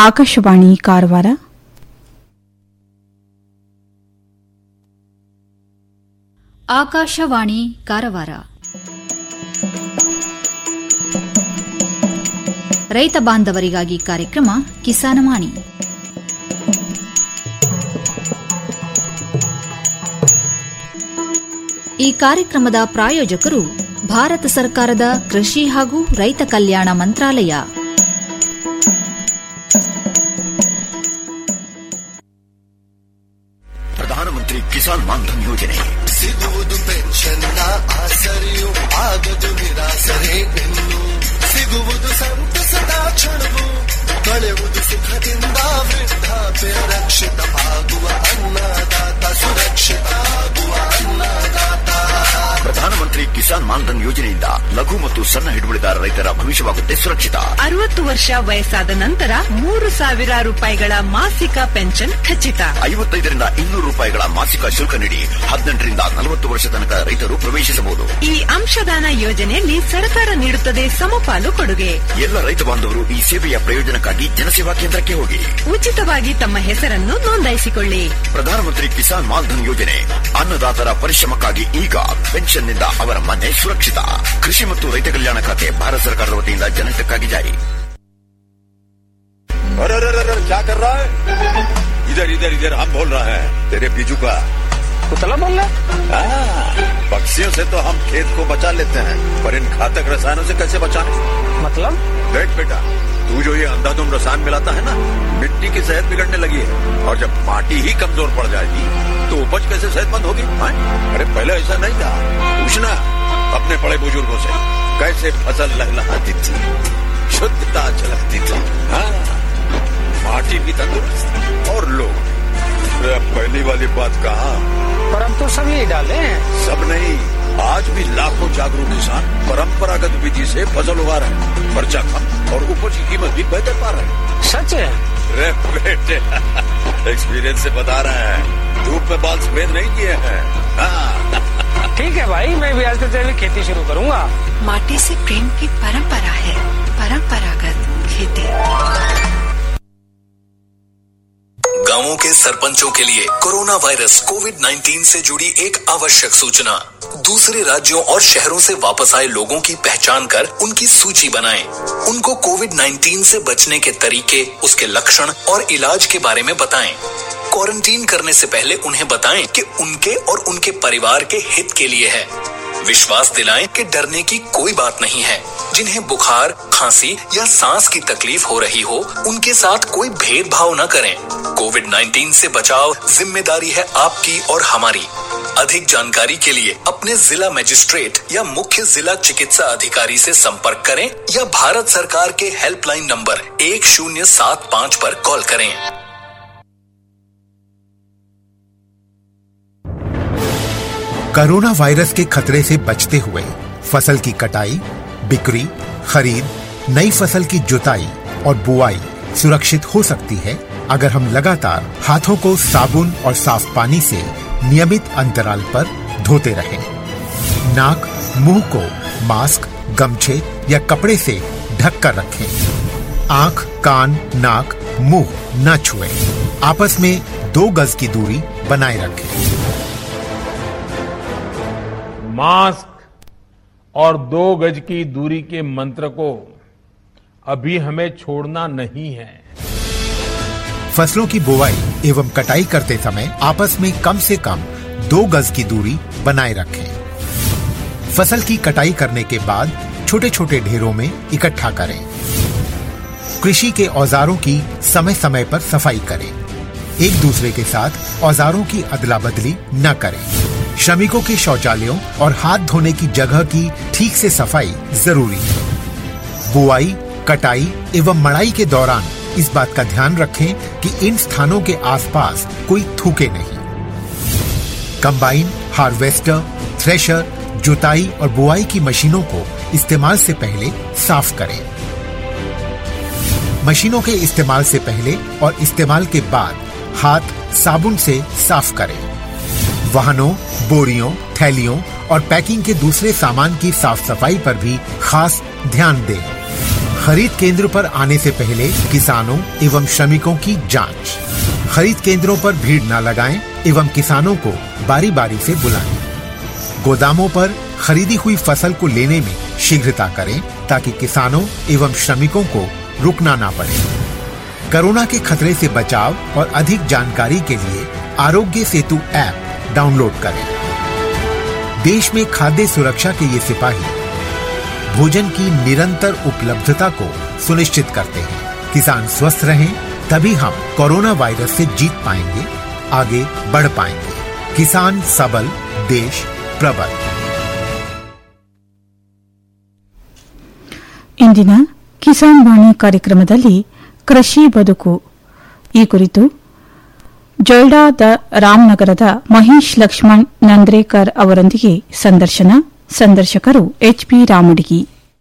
ಆಕಾಶವಾಣಿ ಕಾರವಾರ ಆಕಾಶವಾಣಿ ಕಾರವಾರ ರೈತ ಬಾಂಧವರಿಗಾಗಿ ಕಾರ್ಯಕ್ರಮ ಕಿಸಾನವಾಣಿ ಈ ಕಾರ್ಯಕ್ರಮದ ಪ್ರಾಯೋಜಕರು ಭಾರತ ಸರ್ಕಾರದ ಕೃಷಿ ಹಾಗೂ ರೈತ ಕಲ್ಯಾಣ ಮಂತ್ರಾಲಯ ಪ್ರಧಾನಮಂತ್ರಿ ಕಿಸಾನ್ ಮಾನ್ಧನ್ ಯೋಜನೆ ಸಿಗುವುದು ಪೆನ್ಷನ್ನ ಆಸರೆಯು ಆಗದು ನಿರಾಸರೆ ಇನ್ನು ಸಿಗುವುದು ಸಂತಸದ ಕ್ಷಣವು ಕಳೆಯುವುದು ಸುಖದಿಂದ ವೃದ್ಧಾಪ್ಯ ರಕ್ಷಿತ ಆಗುವ ಅನ್ನದಾತ ಸುರಕ್ಷಿತ ಆಗುವ ಅನ್ನದಾತ ಪ್ರಧಾನಮಂತ್ರಿ ಕಿಸಾನ್ ಮಾನ್ಧನ್ ಯೋಜನೆಯಿಂದ ಲಘು ಮತ್ತು ಸಣ್ಣ ಹಿಡುವಳಿದಾರ ರೈತರ ಭವಿಷ್ಯವಾಗುತ್ತೆ ಸುರಕ್ಷಿತ ಅರವತ್ತು ವರ್ಷ ವಯಸ್ಸಾದ ನಂತರ ಮೂರು ಸಾವಿರ ರೂಪಾಯಿಗಳ ಮಾಸಿಕ ಪೆನ್ಷನ್ ಖಚಿತ ಐವತ್ತೈದರಿಂದ ಇನ್ನೂರು ರೂಪಾಯಿಗಳ ಮಾಸಿಕ ಶುಲ್ಕ ನೀಡಿ ಹದಿನೆಂಟರಿಂದ ನಲವತ್ತು ವರ್ಷ ತನಕ ರೈತರು ಪ್ರವೇಶಿಸಬಹುದು ಈ ಅಂಶದಾನ ಯೋಜನೆಯಲ್ಲಿ ಸರ್ಕಾರ ನೀಡುತ್ತದೆ ಸಮಪಾಲು ಕೊಡುಗೆ ಎಲ್ಲ ರೈತ ಬಾಂಧವರು ಈ ಸೇವೆಯ ಪ್ರಯೋಜನಕ್ಕಾಗಿ ಜನಸೇವಾ ಕೇಂದ್ರಕ್ಕೆ ಹೋಗಿ ಉಚಿತವಾಗಿ ತಮ್ಮ ಹೆಸರನ್ನು ನೋಂದಾಯಿಸಿಕೊಳ್ಳಿ ಪ್ರಧಾನಮಂತ್ರಿ ಕಿಸಾನ್ ಮಾನ್ಧನ್ ಯೋಜನೆ ಅನ್ನದಾತರ ಪರಿಶ್ರಮಕ್ಕಾಗಿ ಈಗ ಪೆನ್ಷನ್ನಿಂದ ಅವರ ಮನೆ ಸುರಕ್ಷಿತ ಕೃಷಿ ಮತ್ತು ರೈತ ಕಲ್ಯಾಣ ಖಾತೆ ಭಾರತ ಸರ್ಕಾರದ ವತಿಯಿಂದ ಜನಹಿತಕ್ಕಾಗಿ ಜಾರಿ अरे अरे अरे क्या कर रहा है इधर इधर इधर हम बोल रहे हैं तेरे बीजू का कुतला बोल रहा हाँ, पक्षियों से तो हम खेत को बचा लेते हैं पर इन घातक रसायनों से कैसे बचाएं मतलब देख बेटा तू जो ये अंधाधुंध रसायन मिलाता है ना मिट्टी की सेहत बिगड़ने लगी है और जब माटी ही कमजोर पड़ जाएगी तो उपज कैसे सेहतमंद होगी हाँ? अरे पहले ऐसा नहीं था पूछना अपने बड़े बुजुर्गों से कैसे फसल लहलहाती थी शुद्धता झलकती थी हाँ माटी भी तंदुरुस्त और लोग अरे अब पहली वाली बात कहा पर हम तो सब यही डाले हैं सब नहीं आज भी लाखों जागरूक किसान परंपरागत विधि से फसल उगा रहे हैं खर्चा कम और उपज की कीमत भी बेहतर पा रहे हैं सच है अरे बेटे एक्सपीरियंस से बता रहे हैं धूप में बाल सफेद नहीं किए हैं हाँ, ठीक है भाई मैं भी आज से तेरी खेती शुरू करूंगा माटी से प्रेम की परंपरा है परंपरागत खेती गांवों के सरपंचों के लिए कोरोना वायरस कोविड 19 से जुड़ी एक आवश्यक सूचना दूसरे राज्यों और शहरों से वापस आए लोगों की पहचान कर उनकी सूची बनाएं। उनको कोविड 19 से बचने के तरीके उसके लक्षण और इलाज के बारे में बताएं। क्वारंटीन करने से पहले उन्हें बताएं कि उनके और उनके परिवार के हित के लिए है विश्वास दिलाएं कि डरने की कोई बात नहीं है जिन्हें बुखार खांसी या सांस की तकलीफ हो रही हो उनके साथ कोई भेदभाव न करें कोविड 19 से बचाव जिम्मेदारी है आपकी और हमारी अधिक जानकारी के लिए अपने जिला मजिस्ट्रेट या मुख्य जिला चिकित्सा अधिकारी से संपर्क करें या भारत सरकार के हेल्पलाइन नंबर एक शून्य सात पाँच पर कॉल करें कोरोना वायरस के खतरे से बचते हुए फसल की कटाई बिक्री खरीद नई फसल की जुताई और बुआई सुरक्षित हो सकती है अगर हम लगातार हाथों को साबुन और साफ पानी से नियमित अंतराल पर धोते रहें। नाक मुंह को मास्क गमछे या कपड़े से ढक कर रखें आंख कान नाक मुंह न छुएं। आपस में दो गज की दूरी बनाए रखें मास्क और दो गज की दूरी के मंत्र को अभी हमें छोड़ना नहीं है फसलों की बुवाई एवं कटाई करते समय आपस में कम से कम दो गज की दूरी बनाए रखें फसल की कटाई करने के बाद छोटे छोटे ढेरों में इकट्ठा करें कृषि के औजारों की समय समय पर सफाई करें एक दूसरे के साथ औजारों की अदला बदली न करें श्रमिकों के शौचालयों और हाथ धोने की जगह की ठीक से सफाई जरूरी है बुआई कटाई एवं मड़ाई के दौरान इस बात का ध्यान रखें कि इन स्थानों के आसपास कोई थूके नहीं कंबाइन हार्वेस्टर थ्रेशर जुताई और बुआई की मशीनों को इस्तेमाल से पहले साफ करें मशीनों के इस्तेमाल से पहले और इस्तेमाल के बाद हाथ साबुन से साफ करें वाहनों बोरियों थैलियों और पैकिंग के दूसरे सामान की साफ सफाई पर भी खास ध्यान दें खरीद केंद्र पर आने से पहले किसानों एवं श्रमिकों की जांच खरीद केंद्रों पर भीड़ न लगाएं एवं किसानों को बारी बारी से बुलाएं गोदामों पर खरीदी हुई फसल को लेने में शीघ्रता करें ताकि किसानों एवं श्रमिकों को रुकना ना पड़े कोरोना के खतरे से बचाव और अधिक जानकारी के लिए आरोग्य सेतु ऐप डाउनलोड करें देश में खाद्य सुरक्षा के ये सिपाही भोजन की निरंतर उपलब्धता को सुनिश्चित करते हैं किसान स्वस्थ रहें तभी हम कोरोना वायरस से जीत पाएंगे आगे बढ़ पाएंगे किसान सबल देश प्रबल ಇಂದಿನ ಕಿಸಾನ್ ವಾಣಿ ಕಾರ್ಯಕ್ರಮದಲ್ಲಿ ಕೃಷಿ ಬದುಕು ಈ ಕುರಿತು ಜೊಯ್ಡಾದ ರಾಮನಗರದ ಮಹೇಶ್ ಲಕ್ಷ್ಮಣ್ ನಂದ್ರೇಕರ್ ಅವರೊಂದಿಗೆ ಸಂದರ್ಶನ ಸಂದರ್ಶಕರು ಎಚ್ಪಿ ರಾಮಡಿಗಿ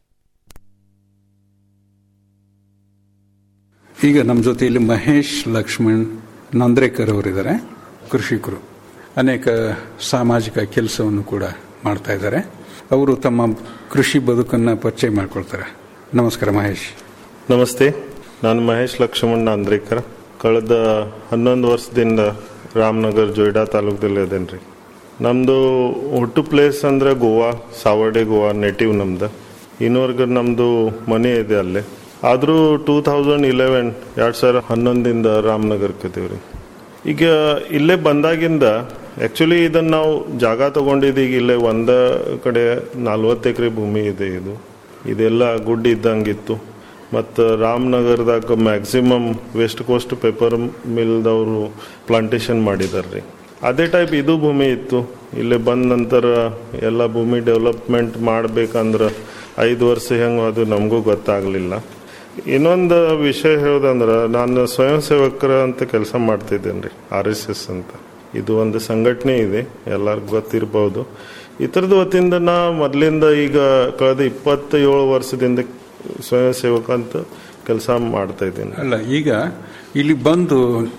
ಈಗ ನಮ್ಮ ಜೊತೆಯಲ್ಲಿ ಮಹೇಶ್ ಲಕ್ಷ್ಮಣ್ ನಂದ್ರೇಕರ್ ಅವರಿದ್ದಾರೆ ಕೃಷಿಕರು ಅನೇಕ ಸಾಮಾಜಿಕ ಕೆಲಸವನ್ನು ಕೂಡ ಮಾಡ್ತಾ ಇದ್ದಾರೆ ಅವರು ತಮ್ಮ ಕೃಷಿ ಬದುಕನ್ನು ಪರಿಚಯ ಮಾಡ್ಕೊಳ್ತಾರೆ ನಮಸ್ಕಾರ ಮಹೇಶ್ ನಮಸ್ತೆ ನಾನು ಮಹೇಶ್ ಲಕ್ಷ್ಮಣ್ ನಾಂದ್ರೇಕರ್ ಕಳೆದ ಹನ್ನೊಂದು ವರ್ಷದಿಂದ ರಾಮನಗರ್ ಜೊಯ್ಡಾ ತಾಲೂಕದಲ್ಲಿ ಅದೇನು ರೀ ನಮ್ಮದು ಹುಟ್ಟು ಪ್ಲೇಸ್ ಅಂದರೆ ಗೋವಾ ಸಾವರ್ಡೆ ಗೋವಾ ನೆಟಿವ್ ನಮ್ದು ಇನ್ನೂವರೆಗೆ ನಮ್ಮದು ಮನೆ ಇದೆ ಅಲ್ಲೇ ಆದರೂ ಟೂ ತೌಸಂಡ್ ಇಲೆವೆನ್ ಎರಡು ಸಾವಿರ ಹನ್ನೊಂದಿಂದ ರಾಮನಗರಕ್ಕೆ ಇದೀವಿ ರೀ ಈಗ ಇಲ್ಲೇ ಬಂದಾಗಿಂದ ಆ್ಯಕ್ಚುಲಿ ಇದನ್ನು ನಾವು ಜಾಗ ತೊಗೊಂಡಿದ್ದೀಗ ಇಲ್ಲೇ ಒಂದ ಕಡೆ ನಲ್ವತ್ತು ಎಕರೆ ಭೂಮಿ ಇದೆ ಇದು ಇದೆಲ್ಲ ಗುಡ್ ಇದ್ದಂಗಿತ್ತು ಮತ್ತು ರಾಮನಗರದಾಗ ಮ್ಯಾಕ್ಸಿಮಮ್ ವೆಸ್ಟ್ ಕೋಸ್ಟ್ ಪೇಪರ್ ಮಿಲ್ದವರು ಪ್ಲಾಂಟೇಶನ್ ಮಾಡಿದಾರೆ ರೀ ಅದೇ ಟೈಪ್ ಇದು ಭೂಮಿ ಇತ್ತು ಇಲ್ಲೇ ಬಂದ ನಂತರ ಎಲ್ಲ ಭೂಮಿ ಡೆವಲಪ್ಮೆಂಟ್ ಮಾಡ್ಬೇಕಂದ್ರೆ ಐದು ವರ್ಷ ಹೆಂಗೆ ಅದು ನಮಗೂ ಗೊತ್ತಾಗಲಿಲ್ಲ ಇನ್ನೊಂದು ವಿಷಯ ಹೇಳೋದಂದ್ರೆ ನಾನು ಸ್ವಯಂ ಸೇವಕರ ಅಂತ ಕೆಲಸ ಮಾಡ್ತಿದ್ದೇನೆ ರೀ ಆರ್ ಎಸ್ ಎಸ್ ಅಂತ ಇದು ಒಂದು ಸಂಘಟನೆ ಇದೆ ಎಲ್ಲರಿಗೂ ಗೊತ್ತಿರ್ಬೋದು ಇತರದ ವತಿಯಿಂದ ನಾ ಮೊದಲಿಂದ ಈಗ ಕಳೆದ ಇಪ್ಪತ್ತೇಳು ವರ್ಷದಿಂದ ಸ್ವಯಂ ಸೇವಕ ಅಂತ ಕೆಲಸ ಮಾಡ್ತಾ ಇದ್ದೀನಿ ಅಲ್ಲ ಈಗ ಇಲ್ಲಿ ಬಂದು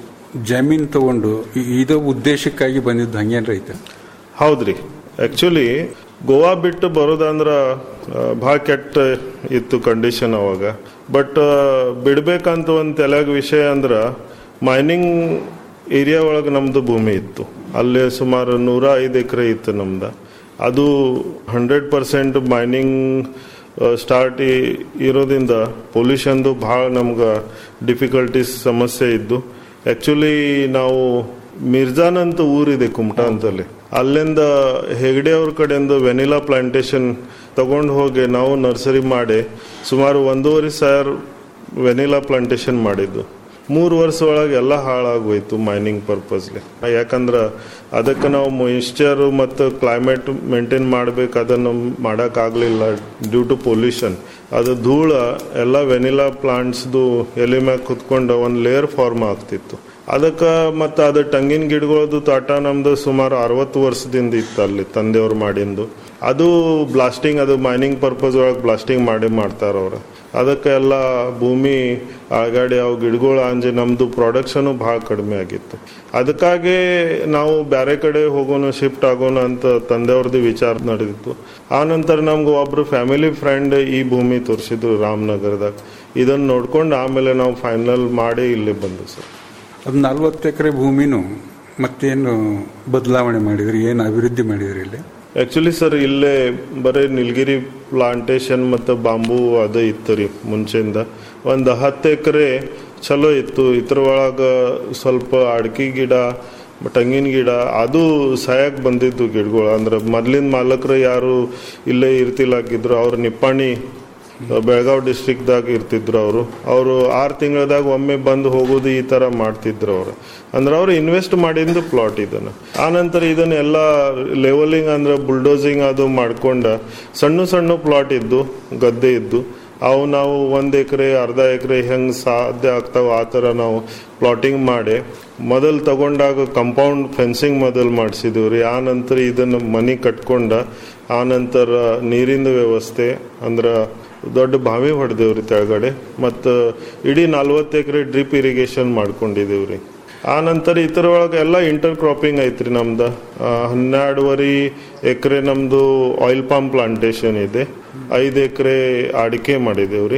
ಜಮೀನು ತಗೊಂಡು ಇ- ಇದ ಉದ್ದೇಶಕ್ಕಾಗಿ ಬಂದಿದ್ದು ಹಂಗೇನ್ರ ಐತೆ ಹೌದ್ರಿ ಆಕ್ಚುಲಿ ಗೋವಾ ಬಿಟ್ಟು ಬರೋದಂದ್ರ ಆ, ಭಾಳ ಕೆಟ್ಟ ಇತ್ತು ಕಂಡೀಷನ್ ಅವಾಗ ಬಟ್ ಬಿಡ್ಬೇಕಂತ ಒಂದು ತೆಲಗ ವಿಷಯ ಅಂದ್ರ ಮೈನಿಂಗ್ ಏರಿಯಾ ಒಳಗೆ ನಮ್ದು ಭೂಮಿ ಇತ್ತು ಅಲ್ಲಿ ಸುಮಾರು ನೂರ ಐದು ಎಕರೆ ಇತ್ತು ನಮ್ದು ಅದು ಹಂಡ್ರೆಡ್ ಪರ್ಸೆಂಟ್ ಮೈನಿಂಗ್ ಸ್ಟಾರ್ಟ್ ಇರೋದ್ರಿಂದ ಪೊಲ್ಯೂಷನ್ದು ಭಾಳ ನಮ್ಗೆ ಡಿಫಿಕಲ್ಟೀಸ್ ಸಮಸ್ಯೆ ಇದ್ದು ಆ್ಯಕ್ಚುಲಿ ನಾವು ಮಿರ್ಜಾನ್ ಅಂತ ಊರಿದೆ ಕುಮಟಾ ಅಂತಲ್ಲಿ ಅಲ್ಲಿಂದ ಹೆಗಡೆ ಅವ್ರ ಕಡೆಯಿಂದ ವೆನಿಲಾ ಪ್ಲಾಂಟೇಶನ್ ತಗೊಂಡು ಹೋಗಿ ನಾವು ನರ್ಸರಿ ಮಾಡಿ ಸುಮಾರು ಒಂದೂವರೆ ಸಾವಿರ ವೆನಿಲಾ ಪ್ಲಾಂಟೇಶನ್ ಮಾಡಿದ್ದು ಮೂರು ವರ್ಷ ಒಳಗೆ ಎಲ್ಲ ಹಾಳಾಗೋಯ್ತು ಮೈನಿಂಗ್ ಪರ್ಪಸ್ಗೆ ಯಾಕಂದ್ರೆ ಅದಕ್ಕೆ ನಾವು ಮಾಯಿಶ್ಚರ್ ಮತ್ತು ಕ್ಲೈಮೇಟ್ ಮೇಂಟೈನ್ ಮಾಡ್ಬೇಕು ಅದನ್ನು ಮಾಡೋಕ್ಕಾಗಲಿಲ್ಲ ಡ್ಯೂ ಟು ಪೊಲ್ಯೂಷನ್ ಅದು ಧೂಳ ಎಲ್ಲ ವೆನಿಲಾ ಪ್ಲಾಂಟ್ಸ್ದು ಎಲೆ ಮ್ಯಾಗ ಕುತ್ಕೊಂಡು ಒಂದು ಲೇಯರ್ ಫಾರ್ಮ್ ಆಗ್ತಿತ್ತು ಅದಕ್ಕೆ ಮತ್ತು ಅದು ತೆಂಗಿನ ಗಿಡಗಳದ್ದು ತೋಟ ನಮ್ದು ಸುಮಾರು ಅರವತ್ತು ವರ್ಷದಿಂದ ಇತ್ತು ಅಲ್ಲಿ ತಂದೆಯವ್ರು ಮಾಡಿಂದು ಅದು ಬ್ಲಾಸ್ಟಿಂಗ್ ಅದು ಮೈನಿಂಗ್ ಪರ್ಪಸ್ ಒಳಗೆ ಬ್ಲಾಸ್ಟಿಂಗ್ ಮಾಡಿ ಮಾಡ್ತಾರ ಅವ್ರು ಅದಕ್ಕೆ ಎಲ್ಲ ಭೂಮಿ ಆಗಾಡಿ ಅವು ಗಿಡಗಳು ಅಂಜಿ ನಮ್ಮದು ಪ್ರೊಡಕ್ಷನು ಭಾಳ ಕಡಿಮೆ ಆಗಿತ್ತು ಅದಕ್ಕಾಗಿ ನಾವು ಬೇರೆ ಕಡೆ ಹೋಗೋಣ ಶಿಫ್ಟ್ ಆಗೋಣ ಅಂತ ತಂದೆಯವ್ರದ್ದು ವಿಚಾರ ನಡೆದಿತ್ತು ಆ ನಂತರ ನಮ್ಗೆ ಒಬ್ರು ಫ್ಯಾಮಿಲಿ ಫ್ರೆಂಡ್ ಈ ಭೂಮಿ ತೋರಿಸಿದ್ರು ರಾಮನಗರದಾಗ ಇದನ್ನು ನೋಡ್ಕೊಂಡು ಆಮೇಲೆ ನಾವು ಫೈನಲ್ ಮಾಡಿ ಇಲ್ಲಿ ಬಂದು ಸರ್ ಅದು ನಲ್ವತ್ತು ಎಕರೆ ಭೂಮಿನೂ ಮತ್ತೇನು ಬದಲಾವಣೆ ಮಾಡಿದ್ರಿ ಏನು ಅಭಿವೃದ್ಧಿ ಮಾಡಿದ್ರಿ ಇಲ್ಲಿ ಆಕ್ಚುಲಿ ಸರ್ ಇಲ್ಲೇ ಬರೀ ನೀಲಗಿರಿ ಪ್ಲಾಂಟೇಶನ್ ಮತ್ತು ಬಾಂಬು ಅದು ಇತ್ತು ರೀ ಮುಂಚೆಯಿಂದ ಒಂದು ಹತ್ತು ಎಕರೆ ಚಲೋ ಇತ್ತು ಇದ್ರ ಒಳಗೆ ಸ್ವಲ್ಪ ಅಡಿಕೆ ಗಿಡ ತೆಂಗಿನ ಗಿಡ ಅದು ಸಾಯಕ್ ಬಂದಿದ್ದು ಗಿಡಗಳು ಅಂದ್ರೆ ಮೊದ್ಲಿನ ಮಾಲಕರು ಯಾರು ಇಲ್ಲೇ ಇರ್ತಿಲ್ಲಾಗಿದ್ರು ಅವ್ರ ನಿಪ್ಪಾಣಿ ಬೆಳಗಾವ್ ಡಿಸ್ಟ್ರಿಕ್ಟ್ದಾಗ ಇರ್ತಿದ್ರು ಅವರು ಅವರು ಆರು ತಿಂಗಳದಾಗ ಒಮ್ಮೆ ಬಂದು ಹೋಗೋದು ಈ ಥರ ಮಾಡ್ತಿದ್ರು ಅವರು ಅಂದ್ರೆ ಅವ್ರು ಇನ್ವೆಸ್ಟ್ ಮಾಡಿದ್ದು ಪ್ಲಾಟ್ ಇದನ್ನು ಆನಂತರ ಇದನ್ನ ಎಲ್ಲ ಲೆವೆಲಿಂಗ್ ಅಂದ್ರೆ ಬುಲ್ಡೋಸಿಂಗ್ ಅದು ಮಾಡ್ಕೊಂಡ ಸಣ್ಣ ಸಣ್ಣ ಪ್ಲಾಟ್ ಇದ್ದು ಗದ್ದೆ ಇದ್ದು ಅವು ನಾವು ಒಂದು ಎಕರೆ ಅರ್ಧ ಎಕರೆ ಹೆಂಗೆ ಸಾಧ್ಯ ಆಗ್ತಾವ ಆ ಥರ ನಾವು ಪ್ಲಾಟಿಂಗ್ ಮಾಡಿ ಮೊದಲು ತಗೊಂಡಾಗ ಕಂಪೌಂಡ್ ಫೆನ್ಸಿಂಗ್ ಮೊದಲು ಮಾಡಿಸಿದ್ವಿ ರೀ ಆ ನಂತರ ಇದನ್ನು ಮನೆ ಕಟ್ಕೊಂಡ ಆ ನಂತರ ನೀರಿನ ವ್ಯವಸ್ಥೆ ಅಂದ್ರೆ ದೊಡ್ಡ ಬಾವಿ ಹೊಡೆದೇವ್ರಿ ತೆಳಗಡೆ ಮತ್ತು ಇಡೀ ನಲ್ವತ್ತು ಎಕರೆ ಡ್ರಿಪ್ ಇರಿಗೇಷನ್ ಮಾಡ್ಕೊಂಡಿದ್ದೀವಿ ರೀ ಆ ನಂತರ ಇತರ ಒಳಗೆ ಎಲ್ಲ ಇಂಟರ್ ಕ್ರಾಪಿಂಗ್ ಐತ್ರಿ ನಮ್ದು ಆ, ಹನ್ನೆರಡುವರೆ ಎಕರೆ ನಮ್ದು ಆಯಿಲ್ ಪಾಮ್ ಪ್ಲಾಂಟೇಶನ್ ಇದೆ ಐದು ಎಕರೆ ಅಡಿಕೆ ಮಾಡಿದೇವ್ರಿ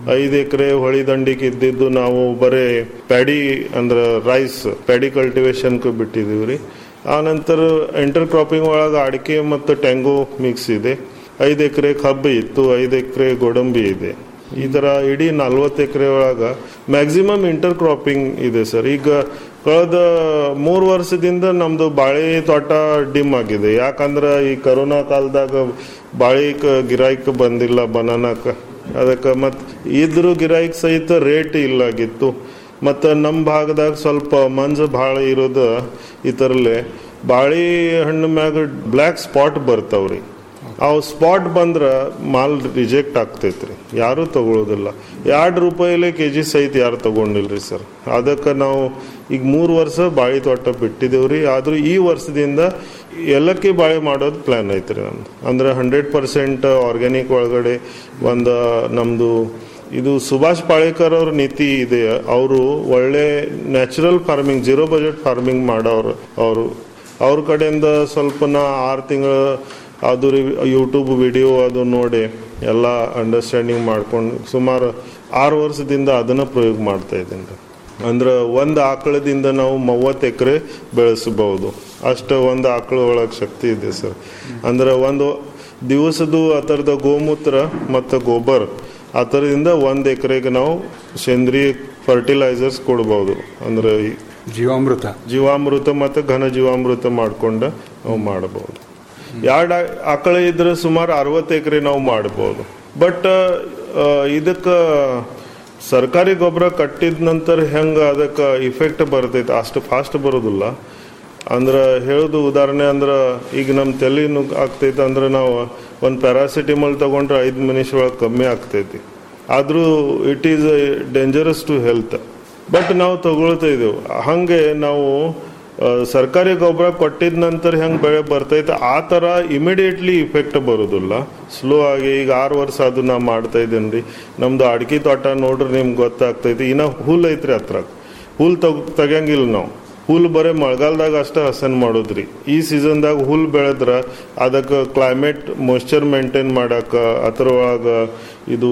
ಐದು ಎಕರೆ ಹೊಳಿ ದಂಡಿಗೆ ಇದ್ದಿದ್ದು ನಾವು ಬರೇ ಪ್ಯಾಡಿ ಅಂದ್ರ ರೈಸ್ ಪ್ಯಾಡಿ ಕಲ್ಟಿವೇಶನ್ಗೆ ಬಿಟ್ಟಿದೀವಿ ಆ ನಂತರ ಇಂಟರ್ ಕ್ರಾಪಿಂಗ್ ಒಳಗೆ ಅಡಿಕೆ ಮತ್ತು ಟ್ಯಾಂಗೋ ಮಿಕ್ಸ್ ಇದೆ ಐದು ಎಕರೆ ಕಬ್ಬು ಇತ್ತು ಐದು ಎಕರೆ ಗೋಡಂಬಿ ಇದೆ ಈ ತರ ಇಡೀ ನಲ್ವತ್ತು ಎಕರೆ ಒಳಗ ಮ್ಯಾಕ್ಸಿಮಮ್ ಇಂಟರ್ ಕ್ರಾಪಿಂಗ್ ಇದೆ ಸರ್ ಈಗ ಕಳೆದ ಮೂರು ವರ್ಷದಿಂದ ನಮ್ದು ಬಾಳೆ ತೋಟ ಡಿಮ್ ಆಗಿದೆ ಯಾಕಂದ್ರೆ ಈ ಕರೋನಾ ಕಾಲದಾಗ ಬಾಳಿಕ ಗಿರಾಯಿಕ್ ಬಂದಿಲ್ಲ ಬನಾನಕ ಅದಕ್ಕೆ ಮತ್ ಇದ್ರು ಗಿರಾಯಿಕ್ ಸಹಿತ ರೇಟ್ ಇಲ್ಲಾಗಿತ್ತು ಮತ್ತು ನಮ್ಮ ಭಾಗದಾಗ ಸ್ವಲ್ಪ ಮಂಜು ಭಾಳ ಇರೋದು ಇದರಲ್ಲೇ ಬಾಳಿ ಹಣ್ಣು ಮ್ಯಾಗ ಬ್ಲ್ಯಾಕ್ ಸ್ಪಾಟ್ ಬರ್ತಾವ್ರಿ ಅವು ಸ್ಪಾಟ್ ಬಂದ್ರ ಮಾಲ್ ರಿಜೆಕ್ಟ್ ಆಗ್ತೈತ್ರಿ ಯಾರು ತಗೊಳ್ಳೋದಿಲ್ಲ ಎರಡು ರೂಪಾಯಿಲೆ ಕೆ ಜಿ ಸಹಿತ ಯಾರು ತಗೊಂಡಿಲ್ರಿ ಸರ್ ಅದಕ್ಕೆ ನಾವು ಈಗ ಮೂರು ವರ್ಷ ಬಾಳಿ ತೋಟ ಬಿಟ್ಟಿದ್ದೇವ್ರಿ ಆದ್ರೂ ಈ ವರ್ಷದಿಂದ ಎಲ್ಲಕ್ಕೆ ಬಾಳೆ ಮಾಡೋದು ಪ್ಲಾನ್ ಐತ್ರಿ ನಮ್ದು ಅಂದ್ರೆ ಹಂಡ್ರೆಡ್ ಪರ್ಸೆಂಟ್ ಆರ್ಗ್ಯಾನಿಕ್ ಒಳಗಡೆ ಒಂದು ನಮ್ದು ಇದು ಸುಭಾಷ್ ಪಾಳೇಕರ್ ಅವ್ರ ನೀತಿ ಇದೆ ಅವರು ಒಳ್ಳೆ natural farming zero budget farming ಮಾಡೋರು ಅವರು ಅವ್ರ ಕಡೆಯಿಂದ ಸ್ವಲ್ಪ ನಾ ಆರು ತಿಂಗಳ ಅದು ಯೂಟ್ಯೂಬ್ ವಿಡಿಯೋ ಅದು ನೋಡಿ ಎಲ್ಲ ಅಂಡರ್ಸ್ಟ್ಯಾಂಡಿಂಗ್ ಮಾಡ್ಕೊಂಡು ಸುಮಾರು ಆರು ವರ್ಷದಿಂದ ಅದನ್ನ ಪ್ರಯೋಗ ಮಾಡ್ತಾ ಇದ್ದೀನಿ ಅಂದ್ರೆ ಒಂದು ಆಕಳದಿಂದ ನಾವು ಮೂವತ್ತು ಎಕರೆ ಬೆಳೆಸಬಹುದು ಅಷ್ಟ ಒಂದು ಆಕಳ ಒಳಗೆ ಶಕ್ತಿ ಇದೆ ಸರ್ ಅಂದ್ರೆ ಒಂದು ದಿವಸದ್ದು ಅದರದ ಗೋಮೂತ್ರ ಮತ್ತು ಗೊಬ್ಬರ ಆ ಥರದಿಂದ ಒಂದು ಎಕರೆಗೆ ನಾವು ಸೇಂದ್ರಿಯ ಫರ್ಟಿಲೈಸರ್ಸ್ ಕೊಡ್ಬೋದು ಅಂದ್ರೆ ಈ ಜೀವಾಮೃತ ಜೀವಾಮೃತ ಮತ್ತು ಘನ ಜೀವಾಮೃತ ಮಾಡ್ಕೊಂಡು ನಾವು ಮಾಡಬಹುದು ಎರಡು ಆಕಳ ಇದ್ರೆ ಸುಮಾರು ಅರವತ್ತು ಎಕರೆ ನಾವು ಮಾಡಬಹುದು ಬಟ್ ಇದಕ್ಕೆ ಸರ್ಕಾರಿ ಗೊಬ್ಬರ ಕಟ್ಟಿದ ನಂತರ ಹೆಂಗ ಅದಕ್ಕೆ ಇಫೆಕ್ಟ್ ಬರ್ತೈತೆ ಅಷ್ಟು ಫಾಸ್ಟ್ ಬರೋದಿಲ್ಲ ಅಂದ್ರೆ ಹೇಳೋದು ಉದಾಹರಣೆ ಅಂದ್ರೆ ಈಗ ನಮ್ಮ ತಲೆ ನುಗ್ ಆಗ್ತೈತೆ ಅಂದ್ರೆ ನಾವು ಒಂದು ಪ್ಯಾರಾಸಿಟಿಮಲ್ ತಗೊಂಡ್ರೆ ಐದು ನಿಮಿಷ ಒಳಗೆ ಕಮ್ಮಿ ಆಗ್ತೈತಿ ಆದರೂ it is dangerous to health but ನಾವು ತಗೊಳ್ತಾ ಇದ್ದೇವೆ ಹಂಗೆ ನಾವು ಆ, ಸರ್ಕಾರಿ ಗೊಬ್ಬರ ಕೊಟ್ಟಿದ ನಂತರ ಹೆಂಗ್ ಬೆಳೆ ಬರ್ತೈತೆ ಆ ತರ ಇಮಿಡಿಯೇಟ್ಲಿ ಇಫೆಕ್ಟ್ ಬರೋದಿಲ್ಲ ಸ್ಲೋ ಆಗಿ ಈಗ ಆರು ವರ್ಷ ಅದು ನಾ ಮಾಡ್ತಾ ಇದ್ದೇನೆ ನಮ್ದು ಅಡಿಕೆ ತೋಟ ನೋಡ್ರಿ ನಿಮ್ಗೆ ಗೊತ್ತಾಗ್ತೈತಿ ಇನ್ನ ಹುಲ್ ಐತ್ರಿ ಹತ್ರ ಹುಲ್ ತಗ್ ತೆಗಿಯಂಗಿಲ್ಲ ನಾವು ಹುಲ್ ಬರೀ ಮಳೆಗಾಲದಾಗ ಅಷ್ಟೇ ಹಸನ್ ಮಾಡೋದ್ರಿ ಈ ಸೀಸನ್ದಾಗ ಹುಲ್ ಬೆಳೆದ್ರ ಅದಕ್ಕೆ ಕ್ಲೈಮೇಟ್ ಮಾಯ್ಚರ್ ಮೇಂಟೈನ್ ಮಾಡಕ ಅದ್ರೊಳಗ ಇದು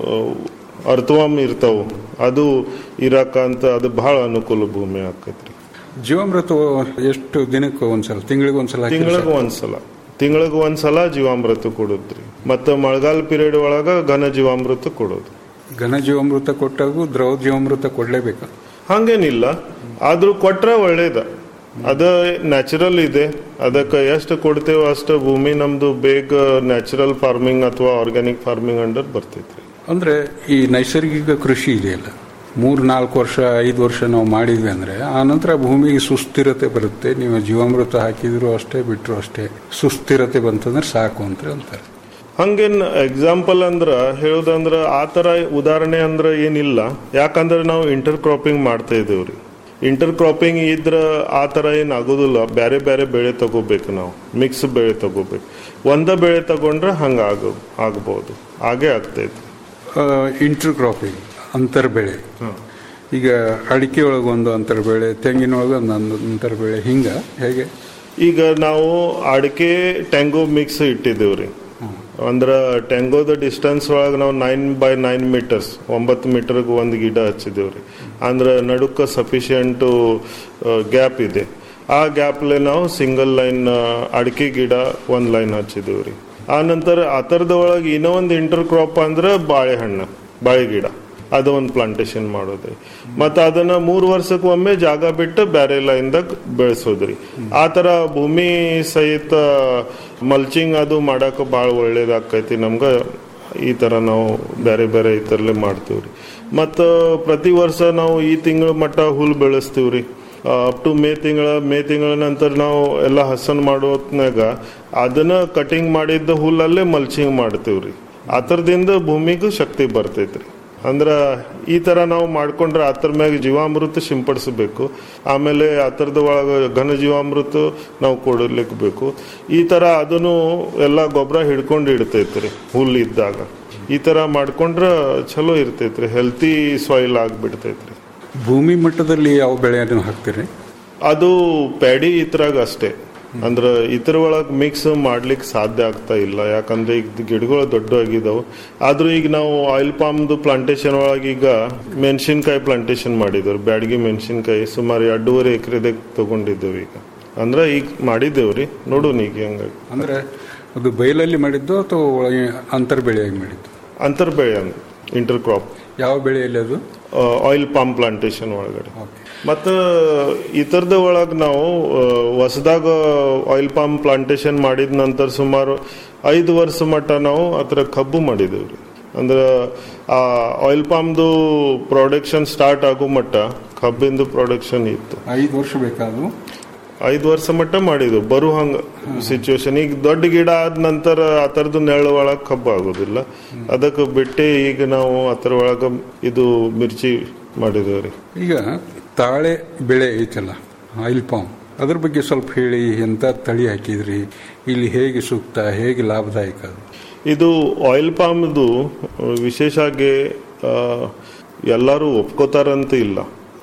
ಅರ್ಥವಾಮ್ ಇರ್ತಾವ ಅದು ಇರಾಕ ಅಂತ ಅದು ಬಹಳ ಅನುಕೂಲ ಭೂಮಿ ಆಕೈತ್ರಿ ಜೀವಾಮೃತ ಎಷ್ಟು ದಿನಕ್ಕೆ ಒಂದ್ಸಲ ತಿಂಗಳಿಗೆ ಒಂದ್ಸಲ ಹಾಕಿದ್ರೆ ತಿಂಗಳಿಗೆ ಸಾಕು? ಒಂದ್ಸಲ ತಿಂಗಳಿಗೆ ಒಂದ್ಸಲ ಜೀವಾಮೃತ ಕೊಡೋದ್ರಿ ಮತ್ತೆ ಮಳೆಗಾಲ ಪೀರಿಯಡ್ ಒಳಗ ಘನ ಜೀವಾಮೃತ ಕೊಡೋದು ಘನ ಜೀವಾಮೃತ ಕೊಟ್ಟಾಗೂ ದ್ರವ ಜೀವಾಮೃತ ಕೊಡ್ಲೇಬೇಕು ಹಂಗೇನಿಲ್ಲ ಆದ್ರೂ ಕೊಟ್ರೆ ಒಳ್ಳೇದ ಅದ ನ್ಯಾಚುರಲ್ ಇದೆ ಅದಕ್ಕೆ ಎಷ್ಟು ಕೊಡ್ತೇವೆ ಅಷ್ಟು ಭೂಮಿ ನಮ್ದು ಬೇಗ ನ್ಯಾಚುರಲ್ ಫಾರ್ಮಿಂಗ್ ಅಥವಾ ಆರ್ಗ್ಯಾನಿಕ್ ಫಾರ್ಮಿಂಗ್ ಅಂಡರ್ ಬರ್ತೈತ್ರಿ ಅಂದ್ರೆ ಈ ನೈಸರ್ಗಿಕ ಕೃಷಿ ಇದೆಯಲ್ಲ ಮೂರು ನಾಲ್ಕು ವರ್ಷ ಐದು ವರ್ಷ ನಾವು ಮಾಡಿದ್ವಿ ಅಂದ್ರೆ ಆ ನಂತರ ಭೂಮಿಗೆ ಸುಸ್ಥಿರತೆ ಬರುತ್ತೆ ನೀವು ಜೀವಾಮೃತ ಹಾಕಿದ್ರು ಅಷ್ಟೇ ಬಿಟ್ರು ಅಷ್ಟೇ ಸುಸ್ಥಿರತೆ ಬಂತಂದ್ರೆ ಸಾಕು ಅಂತ ಅಂತಾರೆ ಹಂಗೇನ್ ಎಕ್ಸಾಂಪಲ್ ಅಂದ್ರ ಹೇಳೋದಂದ್ರ ಆ ತರ ಉದಾಹರಣೆ ಅಂದ್ರ ಏನಿಲ್ಲ ಯಾಕಂದ್ರೆ ನಾವು ಇಂಟರ್ ಕ್ರಾಪಿಂಗ್ ಮಾಡ್ತಾ ಇದೇವ್ರಿ ಇಂಟರ್ ಕ್ರಾಪಿಂಗ್ ಇದ್ರ ಆ ತರ ಏನ್ ಆಗೋದಿಲ್ಲ ಬೇರೆ ಬೇರೆ ಬೆಳೆ ತಗೋಬೇಕು ನಾವು ಮಿಕ್ಸ್ ಬೆಳೆ ತಗೋಬೇಕು ಒಂದ ಬೆಳೆ ತಗೊಂಡ್ರೆ ಹಂಗ ಆಗ ಆಗ್ಬೋದು ಹಾಗೆ ಆಗ್ತೈತಿ ಇಂಟರ್ ಕ್ರಾಪಿಂಗ್ ಅಂತರ ಬೆಳೆ ಈಗ ಅಡಿಕೆ ಒಳಗೆ ಒಂದು ಅಂತರ ಬೆಳೆ ತೆಂಗಿನೊಳಗೆ ಒಂದು ಅಂತರ ಬೆಳೆ ಹಿಂಗ ಹೇಗೆ ಈಗ ನಾವು ಅಡಿಕೆ ಟ್ಯಾಂಗೋ ಮಿಕ್ಸ್ ಇಟ್ಟಿದ್ದೇವ್ರಿ ಅಂದ್ರ ಟ್ಯಾಂಗೋದ ಡಿಸ್ಟೆನ್ಸ್ ಒಳಗೆ ನಾವು ನೈನ್ ಬೈ ನೈನ್ ಮೀಟರ್ಸ್ ಒಂಬತ್ತು ಮೀಟರ್ಗೆ ಒಂದು ಗಿಡ ಹಚ್ಚಿದೇವ್ರಿ ಅಂದ್ರೆ ನಡುಕ ಸಫಿಶಿಯಂಟ್ ಗ್ಯಾಪ್ ಇದೆ ಆ ಗ್ಯಾಪ್ಲೆ ನಾವು ಸಿಂಗಲ್ ಲೈನ್ ಅಡಿಕೆ ಗಿಡ ಒಂದ್ ಲೈನ್ ಹಚ್ಚಿದೇವ್ರಿ ಆ ನಂತರ ಅದರದ ಒಳಗೆ ಇನ್ನೂ ಒಂದು ಇಂಟರ್ ಕ್ರಾಪ್ ಅಂದ್ರೆ ಬಾಳೆಹಣ್ಣು ಬಾಳೆ ಗಿಡ ಅದು ಒಂದು ಪ್ಲಾಂಟೇಶನ್ ಮಾಡೋದ್ರಿ ಮತ್ತು ಅದನ್ನ ಮೂರು ವರ್ಷಕ್ಕೆ ಒಮ್ಮೆ ಜಾಗ ಬಿಟ್ಟು ಬೇರೆ ಲೈನ್ದಾಗ ಬೆಳೆಸೋದ್ರಿ ಆ ಥರ ಭೂಮಿ ಸಹಿತ ಮಲ್ಚಿಂಗ್ ಅದು ಮಾಡಕ್ಕೆ ಭಾಳ ಒಳ್ಳೇದಾಕೈತಿ ನಮ್ಗೆ ಈ ಥರ ನಾವು ಬೇರೆ ಬೇರೆ ಈ ಥರಲ್ಲೇ ಮಾಡ್ತೀವ್ರಿ ಮತ್ತು ಪ್ರತಿ ವರ್ಷ ನಾವು ಈ ತಿಂಗಳ ಮಟ್ಟ ಹುಲ್ ಬೆಳೆಸ್ತೀವ್ರಿ ಅಪ್ ಟು ಮೇ ತಿಂಗಳ ಮೇ ತಿಂಗಳ ನಂತರ ನಾವು ಎಲ್ಲ ಹಸನ್ ಮಾಡೋ ಹೊತ್ನಾಗ ಅದನ್ನ ಕಟಿಂಗ್ ಮಾಡಿದ್ದ ಹುಲ್ಲಲ್ಲೇ ಮಲ್ಚಿಂಗ್ ಮಾಡ್ತೀವ್ರಿ ಆ ಥರದಿಂದ ಭೂಮಿಗೂ ಶಕ್ತಿ ಬರ್ತೈತ್ರಿ ಅಂದ್ರ ಈ ತರ ನಾವು ಮಾಡ್ಕೊಂಡ್ರೆ ಅದ್ರ ಮ್ಯಾಗ ಜೀವಾಮೃತ ಸಿಂಪಡಿಸಬೇಕು ಆಮೇಲೆ ಅದರದ ಒಳಗ ಘನ ಜೀವಾಮೃತ ನಾವು ಕೊಡಲಿಕ್ಕೆ ಬೇಕು ಈ ತರ ಅದನ್ನು ಎಲ್ಲ ಗೊಬ್ಬರ ಹಿಡ್ಕೊಂಡು ಇಡ್ತೈತ್ರಿ ಹುಲ್ಲು ಇದ್ದಾಗ ಈ ತರ ಮಾಡ್ಕೊಂಡ್ರ ಚಲೋ ಇರ್ತೈತ್ರಿ ಹೆಲ್ತಿ ಸಾಯಿಲ್ ಆಗ್ಬಿಡ್ತೈತ್ರಿ ಭೂಮಿ ಮಟ್ಟದಲ್ಲಿ ಯಾವ ಬೆಳೆಯನ್ನು ಹಾಕ್ತೀರಿ ಅದು ಪ್ಯಾಡಿ ಇದ್ರಾಗ ಅಷ್ಟೇ ಅಂದ್ರ ಇತರ ಒಳಗ್ ಮಿಕ್ಸ್ ಮಾಡ್ಲಿಕ್ಕೆ ಸಾಧ್ಯ ಆಗ್ತಾ ಇಲ್ಲ ಯಾಕಂದ್ರೆ ಈಗ ಗಿಡಗಳು ದೊಡ್ಡ ಆಗಿದಾವು ಆದ್ರೂ ಈಗ ನಾವು ಆಯಿಲ್ ಪಾಮ್ದು ಪ್ಲಾಂಟೇಶನ್ ಒಳಗೆ ಈಗ ಮೆಣಸಿನ್ಕಾಯಿ ಪ್ಲಾಂಟೇಶನ್ ಮಾಡಿದ್ರು ಬ್ಯಾಡಗಿ ಮೆಣಸಿನ್ಕಾಯಿ ಸುಮಾರು ಎರಡೂವರೆ ಎಕರೆದಾಗ ತಗೊಂಡಿದ್ದೇವೆ ಈಗ ಅಂದ್ರೆ ಈಗ ಮಾಡಿದ್ದೇವ್ರಿ ನೋಡೋಣ ಈಗ ಹೆಂಗಾಗಿ ಅಂದ್ರೆ ಅದು ಬಯಲಲ್ಲಿ ಮಾಡಿದ್ದು ಅಥವಾ ಒಳಗೆ ಅಂತರ್ ಬೆಳೆಯಾಗಿ ಮಾಡಿದ್ದು ಅಂತರ್ ಬೆಳೆ ಇಂಟರ್ ಕ್ರಾಪ್ ಯಾವ ಬೆಳೆಯಲ್ಲಿ ಅದು ಆಯಿಲ್ ಪಾಮ್ ಪ್ಲಾಂಟೇಶನ್ ಒಳಗಡೆ ಮತ್ತ ಇತರದ ಒಳಗ್ ನಾವು ಹೊಸದಾಗ ಆಯಿಲ್ ಪಾಮ್ ಪ್ಲಾಂಟೇಶನ್ ಮಾಡಿದ ನಂತರ ಸುಮಾರು ಐದು ವರ್ಷ ಮಟ್ಟ ನಾವು ಅದ್ರ ಕಬ್ಬು ಮಾಡಿದೇವ್ರಿ ಅಂದ್ರ ಆ ಆಯಿಲ್ ಪಾಮ್ದು ಪ್ರೊಡಕ್ಷನ್ ಸ್ಟಾರ್ಟ್ ಆಗೋ ಮಟ್ಟ ಕಬ್ಬಿಂದು ಪ್ರೊಡಕ್ಷನ್ ಇತ್ತು ಐದು ವರ್ಷ ಬೇಕಾದ್ರು ಐದು ವರ್ಷ ಮಟ್ಟ ಮಾಡಿದ್ವು ಬರು ಹಂಗ ಸಿಚುವೇಶನ್ ಈಗ ದೊಡ್ಡ ಗಿಡ ಆದ ನಂತರ ಆ ಥರದ್ದು ನೆರಳು ಒಳಗೆ ಕಬ್ಬು ಆಗೋದಿಲ್ಲ ಅದಕ್ಕೆ ಬಿಟ್ಟೆ ಈಗ ನಾವು ಅದ್ರ ಒಳಗ ಇದು ಮಿರ್ಚಿ ಮಾಡಿದೇವ್ರಿ ಈಗ ತಾಳೆ ಬೆಳೆ ಐತಲ್ಲ ಆಯಿಲ್ ಪಾಮ್ ಅದ್ರ ಬಗ್ಗೆ ಸ್ವಲ್ಪ ಹೇಳಿ ಎಂತ ತಳಿ ಹಾಕಿದ್ರಿ ಇಲ್ಲಿ ಹೇಗೆ ಸೂಕ್ತ ಹೇಗೆ ಲಾಭದಾಯಕ ಅದು ಇದು ಆಯಿಲ್ ಪಾಮ್ದು ವಿಶೇಷ ಆಗಿ ಆ, ಎಲ್ಲರೂ ಒಪ್ಕೋತಾರಂತ ಇಲ್ಲ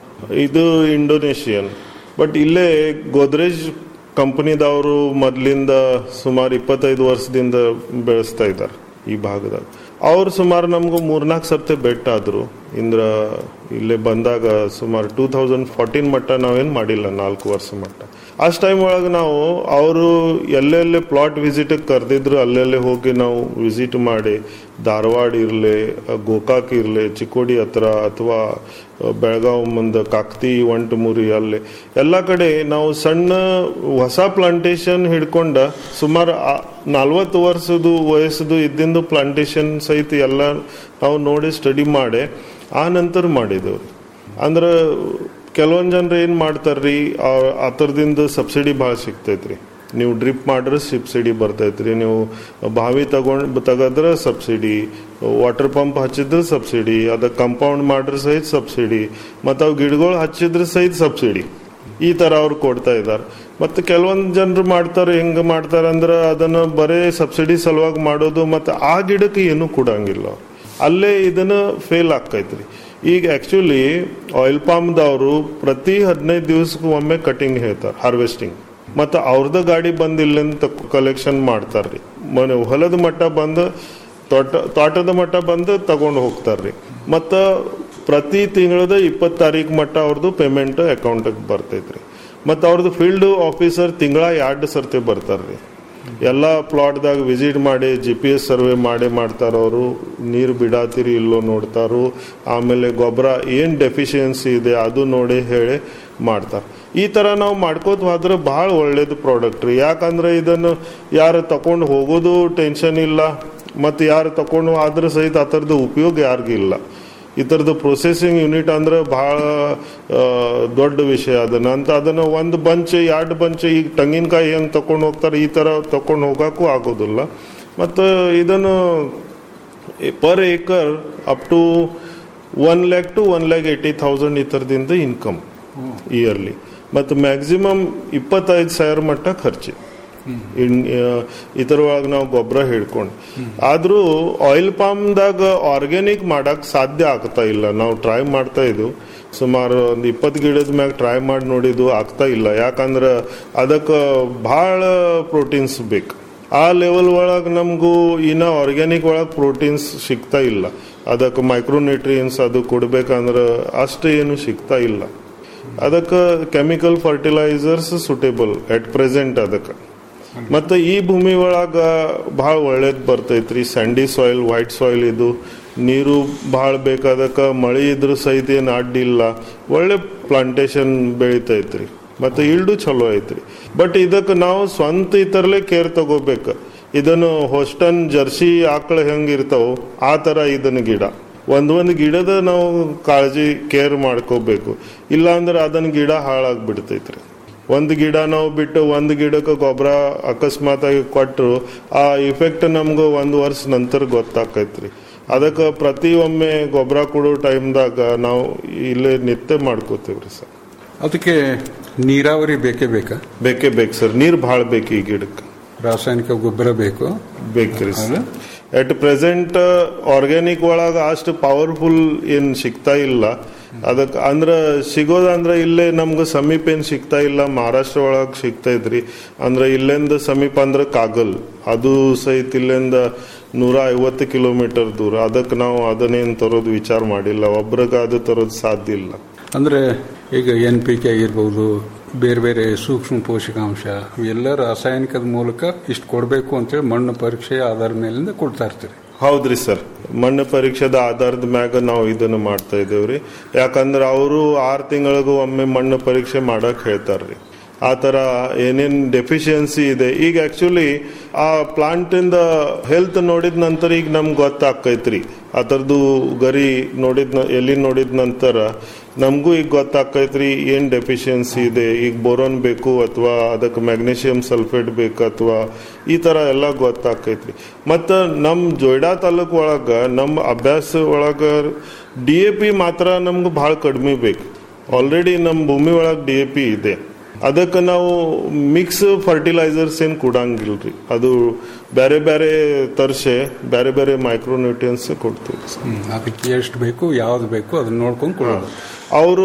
ಇದು ಇಂಡೋನೇಷಿಯನ್ ಬಟ್ ಇಲ್ಲೇ ಗೋದ್ರೇಜ್ ಕಂಪನಿದವರು ಮೊದಲಿಂದ ಸುಮಾರು ಇಪ್ಪತ್ತೈದು ವರ್ಷದಿಂದ ಬೆಳೆಸ್ತಾ ಇದ್ದಾರೆ ಈ ಭಾಗದಾಗ ಅವ್ರು ಸುಮಾರು ನಮ್ಗೆ ಮೂರ್ನಾಲ್ಕು ಸರ್ತಿ ಬೆಟ್ಟ ಆದ್ರು ಇಂದ್ರ ಇಲ್ಲೇ ಬಂದಾಗ ಸುಮಾರು ಟೂ ತೌಸಂಡ್ ಫೋರ್ಟೀನ್ ಮಟ್ಟ ನಾವೇನು ಮಾಡಿಲ್ಲ ನಾಲ್ಕು ವರ್ಷ ಮಟ್ಟ ಅಷ್ಟು ಟೈಮ್ ಒಳಗೆ ನಾವು ಅವರು ಎಲ್ಲೆಲ್ಲೇ ಪ್ಲಾಟ್ ವಿಸಿಟ್ ಕರೆದಿದ್ರು ಅಲ್ಲೆಲ್ಲೇ ಹೋಗಿ ನಾವು ವಿಸಿಟ್ ಮಾಡಿ ಧಾರವಾಡ ಇರಲಿ ಗೋಕಾಕ್ ಇರಲಿ ಚಿಕ್ಕೋಡಿ ಹತ್ರ ಅಥವಾ ಬೆಳಗಾವ್ ಮುಂದೆ ಕಾಕ್ತಿ ಒಂಟಮುರಿ ಅಲ್ಲಿ ಎಲ್ಲ ಕಡೆ ನಾವು ಸಣ್ಣ ಹೊಸ ಪ್ಲಾಂಟೇಶನ್ ಹಿಡ್ಕೊಂಡ ಸುಮಾರು ನಲ್ವತ್ತು ವರ್ಷದ ವಯಸ್ಸದು ಇದ್ದಿಂದು ಪ್ಲಾಂಟೇಶನ್ ಸಹಿತ ಎಲ್ಲ ನಾವು ನೋಡಿ ಸ್ಟಡಿ ಮಾಡಿ ಆ ನಂತರ ಮಾಡಿದೆವು ಅಂದ್ರೆ ಕೆಲವೊಂದು ಜನರು ಏನು ಮಾಡ್ತಾರ್ರಿ ಆ- ಆ ಥರದಿಂದ ಸಬ್ಸಿಡಿ ಭಾಳ ಸಿಗ್ತೈತ್ರಿ ನೀವು ಡ್ರಿಪ್ ಮಾಡ್ರೆ ಸಬ್ಸಿಡಿ ಬರ್ತೈತ್ರಿ ನೀವು ಬಾವಿ ತಗೊಂಡ್ ತೆಗದ್ರೆ ಸಬ್ಸಿಡಿ ವಾಟರ್ ಪಂಪ್ ಹಚ್ಚಿದ್ರೆ ಸಬ್ಸಿಡಿ ಅದಕ್ಕೆ ಕಂಪೌಂಡ್ ಮಾಡ್ರೆ ಸಹಿತ ಸಬ್ಸಿಡಿ ಮತ್ತು ಅವು ಗಿಡಗಳು ಹಚ್ಚಿದ್ರೆ ಸಹಿತ ಸಬ್ಸಿಡಿ ಈ ತರ ಅವ್ರು ಕೊಡ್ತಾ ಇದ್ದಾರೆ ಮತ್ತೆ ಕೆಲವೊಂದು ಜನರು ಮಾಡ್ತಾರೆ ಹೆಂಗ ಮಾಡ್ತಾರೆ ಅಂದ್ರೆ ಅದನ್ನ ಬರೇ ಸಬ್ಸಿಡಿ ಸಲುವಾಗಿ ಮಾಡೋದು ಮತ್ತೆ ಆ ಗಿಡಕ್ಕೆ ಏನು ಕೊಡಂಗಿಲ್ಲ ಅಲ್ಲೇ ಇದನ್ನ ಫೇಲ್ ಆಕೈತ್ರಿ ಈಗ ಆಕ್ಚುಲಿ ಆಯಿಲ್ ಪಾಮ್ದವರು ಪ್ರತಿ ಹದಿನೈದು ದಿವಸಕ್ಕೆ ಒಮ್ಮೆ ಕಟಿಂಗ್ ಹೇಳ್ತಾರೆ ಹಾರ್ವೆಸ್ಟಿಂಗ್ ಮತ್ತು ಅವ್ರದ್ದು ಗಾಡಿ ಬಂದು ಇಲ್ಲಿಂದ ಕಲೆಕ್ಷನ್ ಮಾಡ್ತಾರ್ರಿ ಮನೆ ಹೊಲದ ಮಟ್ಟ ಬಂದು ತೋಟ ತೋಟದ ಮಟ್ಟ ಬಂದು ತಗೊಂಡು ಹೋಗ್ತಾರ್ರಿ ಮತ್ತು ಪ್ರತಿ ತಿಂಗಳದ ಇಪ್ಪತ್ತು ತಾರೀಕು ಮಟ್ಟ ಅವ್ರದ್ದು ಪೇಮೆಂಟ್ ಅಕೌಂಟಿಗೆ ಬರ್ತೈತ್ರಿ ಮತ್ತು ಅವ್ರದ್ದು ಫೀಲ್ಡ್ ಆಫೀಸರ್ ತಿಂಗಳ ಎರಡು ಸರ್ತಿ ಬರ್ತಾರ್ರಿ ಎಲ್ಲ ಪ್ಲಾಟ್ದಾಗ ವಿಸಿಟ್ ಮಾಡಿ ಜಿ ಪಿ ಎಸ್ ಸರ್ವೆ ಮಾಡಿ ಮಾಡ್ತಾರ ಅವರು ನೀರು ಬಿಡಾತಿರಿ ಇಲ್ಲೋ ನೋಡ್ತಾರು ಆಮೇಲೆ ಗೊಬ್ಬರ ಏನು ಡೆಫಿಷಿಯನ್ಸಿ ಇದೆ ಅದು ನೋಡಿ ಹೇಳಿ ಮಾಡ್ತಾರೆ ಈ ಥರ ನಾವು ಮಾಡ್ಕೋತ ಹೋದ್ರೆ ಭಾಳ ಒಳ್ಳೇದು ಪ್ರಾಡಕ್ಟ್ ರೀ ಯಾಕಂದ್ರೆ ಇದನ್ನು ಯಾರು ತಕೊಂಡು ಹೋಗೋದು ಟೆನ್ಷನ್ ಇಲ್ಲ ಮತ್ತು ಯಾರು ತಕೊಂಡು ಆದ್ರೆ ಸಹಿತ ಆ ಥರದ್ದು ಉಪಯೋಗ ಯಾರಿಗಿಲ್ಲ ಈ ಥರದ್ದು ಪ್ರೊಸೆಸಿಂಗ್ ಯೂನಿಟ್ ಅಂದ್ರೆ ಭಾಳ ಆ, ದೊಡ್ಡ ವಿಷಯ ಅದನ್ನ ಅಂತ ಅದನ್ನ ಒಂದು ಬಂಚ್ ಎರಡು ಬಂಚ್ ಈಗ ತೆಂಗಿನಕಾಯಿ ಹೆಂಗೆ ತಕೊಂಡು ಹೋಗ್ತಾರೆ ಈ ಥರ ತಕೊಂಡು ಹೋಗಕ್ಕೂ ಆಗೋದಿಲ್ಲ ಮತ್ತು ಇದನ್ನು per acre up to one lakh to one lakh eighty thousand ಈ ಥರದಿಂದ ಇನ್ಕಮ್ ಇಯರ್ಲಿ ಮತ್ತು ಮ್ಯಾಕ್ಸಿಮಮ್ ಇಪ್ಪತ್ತೈದು ಸಾವಿರ ಮಟ್ಟ ಖರ್ಚು ಇನ್- ಆ, ಇದ್ರ ಒಳಗೆ ನಾವು ಗೊಬ್ಬರ ಹಿಡ್ಕೊಂಡು ಆದ್ರೂ ಆಯಿಲ್ ಪಾಮ್ದಾಗ ಆರ್ಗ್ಯಾನಿಕ್ ಮಾಡಕ್ ಸಾಧ್ಯ ಆಗ್ತಾ ಇಲ್ಲ ನಾವು ಟ್ರೈ ಮಾಡ್ತಾ ಇದ್ವು ಸುಮಾರು ಒಂದು ಇಪ್ಪತ್ತು ಗಿಡದ ಮ್ಯಾಗ ಟ್ರೈ ಮಾಡಿ ನೋಡಿದ್ವು ಆಗ್ತಾ ಇಲ್ಲ ಯಾಕಂದ್ರೆ ಅದಕ್ಕೆ ಭಾಳ ಪ್ರೋಟೀನ್ಸ್ ಬೇಕು ಆ ಲೆವೆಲ್ ಒಳಗೆ ನಮಗೂ ಇನ್ನ ಆರ್ಗ್ಯಾನಿಕ್ ಒಳಗೆ ಪ್ರೋಟೀನ್ಸ್ ಸಿಗ್ತಾ ಇಲ್ಲ ಅದಕ್ಕೆ ಮೈಕ್ರೋನ್ಯೂಟ್ರಿಯನ್ಸ್ ಅದು ಕೊಡ್ಬೇಕಂದ್ರೆ ಅಷ್ಟು ಏನು ಸಿಗ್ತಾ ಇಲ್ಲ ಅದಕ್ಕೆ chemical fertilisers suitable at present ಅದಕ್ಕೆ ಮತ್ತು ಈ ಭೂಮಿ ಒಳಗ ಭಾಳ ಒಳ್ಳೇದು ಬರ್ತೈತ್ರಿ ಸ್ಯಾಂಡಿ ಸಾಯಿಲ್ ವೈಟ್ ಸಾಯಿಲ್ ಇದು ನೀರು ಭಾಳ ಬೇಕಾದಕ್ಕೆ ಮಳೆ ಇದ್ರೂ ಸಹಿತ ಏನು ಅಡ್ಡಿಲ್ಲ ಒಳ್ಳೆ ಪ್ಲಾಂಟೇಶನ್ ಬೆಳಿತೈತ್ರಿ ಮತ್ತು ಇಲ್ಡು ಚಲೋ ಐತ್ರಿ ಬಟ್ ಇದಕ್ಕೆ ನಾವು ಸ್ವಂತ ಇತರಲೆ ಕೇರ್ ತಗೋಬೇಕು ಇದನ್ನು ಹೋಸ್ಟನ್ ಜರ್ಸಿ ಆಕಳ ಹೆಂಗೆ ಇರ್ತಾವೋ ಆ ಥರ ಇದನ್ನ ಗಿಡ ಒಂದ್ ಒಂದು ಗಿಡದ ನಾವು ಕಾಳಜಿ ಕೇರ್ ಮಾಡ್ಕೋಬೇಕು ಇಲ್ಲ ಅಂದ್ರೆ ಅದನ್ನ ಗಿಡ ಹಾಳಾಗ್ಬಿಡ್ತೈತ್ರಿ ಒಂದು ಗಿಡ ನಾವು ಬಿಟ್ಟು ಒಂದು ಗಿಡಕ್ಕೆ ಗೊಬ್ಬರ ಅಕಸ್ಮಾತ್ ಆಗಿ ಕೊಟ್ಟರು ಆ ಇಫೆಕ್ಟ್ ನಮ್ಗೆ ಒಂದು ವರ್ಷ ನಂತರ ಗೊತ್ತಾಕೈತ್ರಿ ಅದಕ್ಕೆ ಪ್ರತಿ ಒಮ್ಮೆ ಗೊಬ್ಬರ ಕೊಡೋ ಟೈಮ್ದಾಗ ನಾವು ಇಲ್ಲೇ ನಿತ್ಯ ಮಾಡ್ಕೋತೀವ್ರಿ ಸರ್ ಅದಕ್ಕೆ ನೀರಾವರಿ ಬೇಕೇ ಬೇಕಾ ಬೇಕೇ ಬೇಕು ಸರ್ ನೀರು ಭಾಳ ಬೇಕು ಈ ಗಿಡಕ್ಕೆ ರಾಸಾಯನಿಕ ಗೊಬ್ಬರ ಬೇಕು ಬೇಕ್ರಿ ಸರ್ ಎಟ್ ಪ್ರೆಸೆಂಟ್ ಆರ್ಗ್ಯಾನಿಕ್ ಒಳಗ ಅಷ್ಟು ಪವರ್ಫುಲ್ ಏನ್ ಸಿಗ್ತಾ ಇಲ್ಲ ಅದಕ್ಕೆ ಅಂದ್ರ ಸಿಗೋದಂದ್ರ ಇಲ್ಲೇ ನಮ್ಗೆ ಸಮೀಪ ಏನ್ ಸಿಗ್ತಾ ಇಲ್ಲ ಮಹಾರಾಷ್ಟ್ರ ಒಳಗ್ ಸಿಗ್ತಾ ಇದ್ರಿ ಅಂದ್ರ ಇಲ್ಲಿಂದ ಸಮೀಪ ಅಂದ್ರ ಕಾಗಲ್ ಅದು ಸಹಿತ ಇಲ್ಲಿಂದ ನೂರ ಐವತ್ತು ಕಿಲೋಮೀಟರ್ ದೂರ ಅದಕ್ಕೆ ನಾವು ಅದನ್ನೇನ್ ತರೋದು ವಿಚಾರ ಮಾಡಿಲ್ಲ ಒಬ್ರಿಗೆ ಅದು ತರೋದು ಸಾಧ್ಯ ಇಲ್ಲ ಅಂದ್ರೆ ಈಗ ಎನ್ ಪಿ ಕೆ ಆಗಿರ್ಬೋದು ಬೇರೆ ಬೇರೆ ಸೂಕ್ಷ್ಮ ಪೋಷಕಾಂಶ ಇವೆಲ್ಲ ರಾಸಾಯನಿಕದ ಮೂಲಕ ಇಷ್ಟು ಕೊಡಬೇಕು ಅಂತೇಳಿ ಮಣ್ಣು ಪರೀಕ್ಷೆಯ ಆಧಾರದ ಮೇಲಿಂದ ಕೊಡ್ತಾ ಇರ್ತೀರಿ ಹೌದ್ರಿ ಸರ್ ಮಣ್ಣು ಪರೀಕ್ಷೆದ ಆಧಾರದ ಮ್ಯಾಗ ನಾವು ಇದನ್ನ ಮಾಡ್ತಾ ಇದೇವ್ರಿ ಯಾಕಂದ್ರ ಅವರು ಆರು ತಿಂಗಳಿಗೂ ಒಮ್ಮೆ ಮಣ್ಣು ಪರೀಕ್ಷೆ ಮಾಡಕ್ ಹೇಳ್ತಾರ್ರಿ ಆ ತರ ಏನೇನ್ ಡೆಫಿಷಿಯನ್ಸಿ ಇದೆ ಈಗ ಆಕ್ಚುಲಿ ಆ ಪ್ಲಾಂಟ್ ಇಂದ ಹೆಲ್ತ್ ನೋಡಿದ ನಂತರ ಈಗ ನಮ್ಗೆ ಗೊತ್ತಾಕೈತ್ರಿ ಅದರದ್ದು ಗರಿ ನೋಡಿದ ಎಲ್ಲಿ ನೋಡಿದ ನಂತರ ನಮಗೂ ಈಗ ಗೊತ್ತಾಕೈತ್ರಿ ಏನ್ ಡೆಫಿಷಿಯನ್ಸಿ ಇದೆ ಈಗ ಬೋರೋನ್ ಬೇಕು ಅಥವಾ ಅದಕ್ಕೆ ಮ್ಯಾಗ್ನೀಷಿಯಂ ಸಲ್ಫೇಟ್ ಬೇಕು ಅಥವಾ ಈ ತರ ಎಲ್ಲ ಗೊತ್ತಾಕೈತ್ರಿ ಮತ್ತ ನಮ್ ಜೊಯ್ಡಾ ತಾಲೂಕ್ ಒಳಗ ನಮ್ಮ ಅಭ್ಯಾಸ ಒಳಗ ಡಿ ಎ ಪಿ ಮಾತ್ರ ನಮ್ಗೆ ಭಾಳ ಕಡಿಮೆ ಬೇಕು ಆಲ್ರೆಡಿ ನಮ್ಮ ಭೂಮಿ ಒಳಗೆ ಡಿ ಎ ಪಿ ಇದೆ ಅದಕ್ಕೆ ನಾವು ಮಿಕ್ಸ್ ಫರ್ಟಿಲೈಸರ್ಸ್ ಏನು ಕೊಡಂಗಿಲ್ರಿ ಅದು ಬೇರೆ ಬೇರೆ ತರ್ಸೆ ಬೇರೆ ಬೇರೆ ಮೈಕ್ರೋನ್ಯೂಟ್ರಿಯನ್ಸ್ ಕೊಡ್ತೀವಿ ಹ್ಮ್. ಅದಕ್ಕೆ ಎಷ್ಟು ಬೇಕು ಯಾವ್ದು ಬೇಕು ಅದನ್ನ ನೋಡ್ಕೊಂಡು ಕೊಡೋದು ಅವರು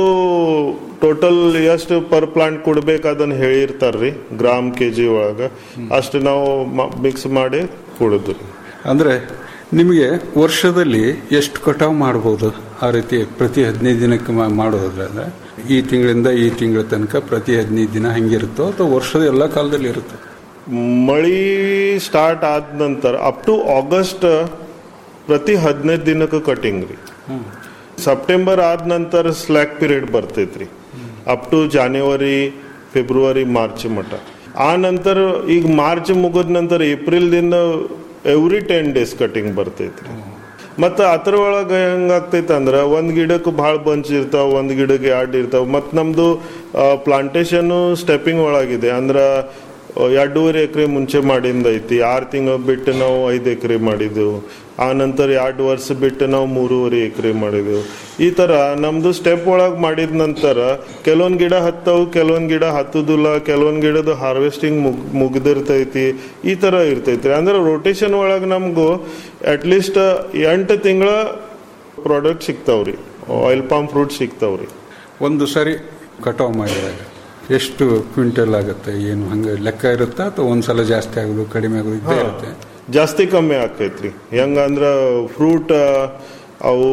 ಟೋಟಲ್ ಎಷ್ಟು ಪರ್ ಪ್ಲಾಂಟ್ ಕೊಡ್ಬೇಕು ಅದನ್ನ ಹೇಳಿರ್ತಾರ್ರಿ ಗ್ರಾಮ್ ಕೆ ಜಿ ಒಳಗ ಅಷ್ಟು ನಾವು ಮಿಕ್ಸ್ ಮಾಡಿ ಕೊಡೋದು ಅಂದ್ರೆ ನಿಮಗೆ ವರ್ಷದಲ್ಲಿ ಎಷ್ಟು ಕಟಾವು ಮಾಡಬಹುದು ಆ ರೀತಿ ಪ್ರತಿ ಹದಿನೈದು ದಿನಕ್ಕೆ ಮಾ- ಮಾಡೋದ್ರಿಂದ ಈ ತಿಂಗಳಿಂದ ಈ ತಿಂಗಳ ತನಕ ಪ್ರತಿ ಹದಿನೈದು ದಿನ ಹಂಗಿರುತ್ತೋ ಅಥವಾ ವರ್ಷದ ಎಲ್ಲ ಕಾಲದಲ್ಲಿ ಇರುತ್ತೆ ಮಳಿ ಸ್ಟಾರ್ಟ್ ಆದ ನಂತರ ಅಪ್ ಟು ಆಗಸ್ಟ್ ಪ್ರತಿ ಹದಿನೈದು ದಿನಕ್ಕೆ ಕಟಿಂಗ್ ರೀ ಸೆಪ್ಟೆಂಬರ್ ಆದ ನಂತರ ಸ್ಲ್ಯಾಕ್ ಪೀರಿಯಡ್ ಬರ್ತೈತ್ರಿ up to January February March ಮಟ ಆ ನಂತರ ಈಗ ಮಾರ್ಚ್ ಮುಗಿದ ನಂತರ ಏಪ್ರಿಲ್ ದಿಂದ ಎವ್ರಿ ಟೆನ್ ಡೇಸ್ ಕಟಿಂಗ್ ಬರ್ತೈತ್ರಿ ಮತ್ತ ಅದ್ರ ಒಳಗ ಹೆಂಗಾಗ್ತೈತೆ ಅಂದ್ರ ಒಂದ್ ಗಿಡಕ್ಕೆ ಭಾಳ ಬಂಚ್ ಇರ್ತಾವ ಒಂದ್ ಗಿಡಕ್ಕೆ ಎರಡು ಇರ್ತಾವ ಮತ್ ನಮ್ದು ಪ್ಲಾಂಟೇಶನ್ ಸ್ಟೆಪ್ಪಿಂಗ್ ಒಳಗಿದೆ ಅಂದ್ರ ಆ, ಎರಡೂವರೆ ಎಕರೆ ಮುಂಚೆ ಮಾಡಿಂದ ಐತಿ ಆರು ತಿಂಗಳು ಬಿಟ್ಟು ನಾವು ಐದು ಎಕರೆ ಮಾಡಿದೆವು ಆ ನಂತರ ಎರಡು ವರ್ಷ ಬಿಟ್ಟು ನಾವು ಮೂರುವರೆ ಎಕರೆ ಮಾಡಿದೆವು ಈ ತರ ನಮ್ದು ಸ್ಟೆಪ್ ಒಳಗೆ ಮಾಡಿದ ನಂತರ ಕೆಲವೊಂದ್ ಗಿಡ ಹತ್ತವು ಕೆಲವೊಂದ್ ಗಿಡ ಹತ್ತುದಿಲ್ಲ ಕೆಲವೊಂದ್ ಗಿಡದ ಹಾರ್ವೆಸ್ಟಿಂಗ್ ಮುಗ್ ಮುಗ್ದಿರ್ತೈತಿ ಈ ತರ ಇರ್ತೈತಿ ಅಂದ್ರೆ ರೊಟೇಷನ್ ಒಳಗೆ ನಮಗೂ ಅಟ್ಲೀಸ್ಟ್ ಎಂಟು ತಿಂಗಳ ಪ್ರಾಡಕ್ಟ್ ಸಿಗ್ತಾವ್ರಿ ಆಯಿಲ್ ಪಾಮ್ ಫ್ರೂಟ್ ಸಿಗ್ತಾವ್ರಿ ಒಂದು ಸರಿ ಕಟಾವು ಮಾಡಿದಾಗ ಎಷ್ಟು ಕ್ವಿಂಟಲ್ ಆಗುತ್ತೆ ಏನು ಹಂಗೆ ಲೆಕ್ಕ ಇರುತ್ತಾ ಅಥವಾ ಒಂದ್ಸಲ ಜಾಸ್ತಿ ಆಗೋದು ಕಡಿಮೆ ಆಗೋದು ಇದ್ದೇ ಇರುತ್ತೆ ಜಾಸ್ತಿ ಕಮ್ಮಿ ಆಕೈತ್ರಿ ಹೆಂಗಂದ್ರ ಫ್ರೂಟ್ ಅವು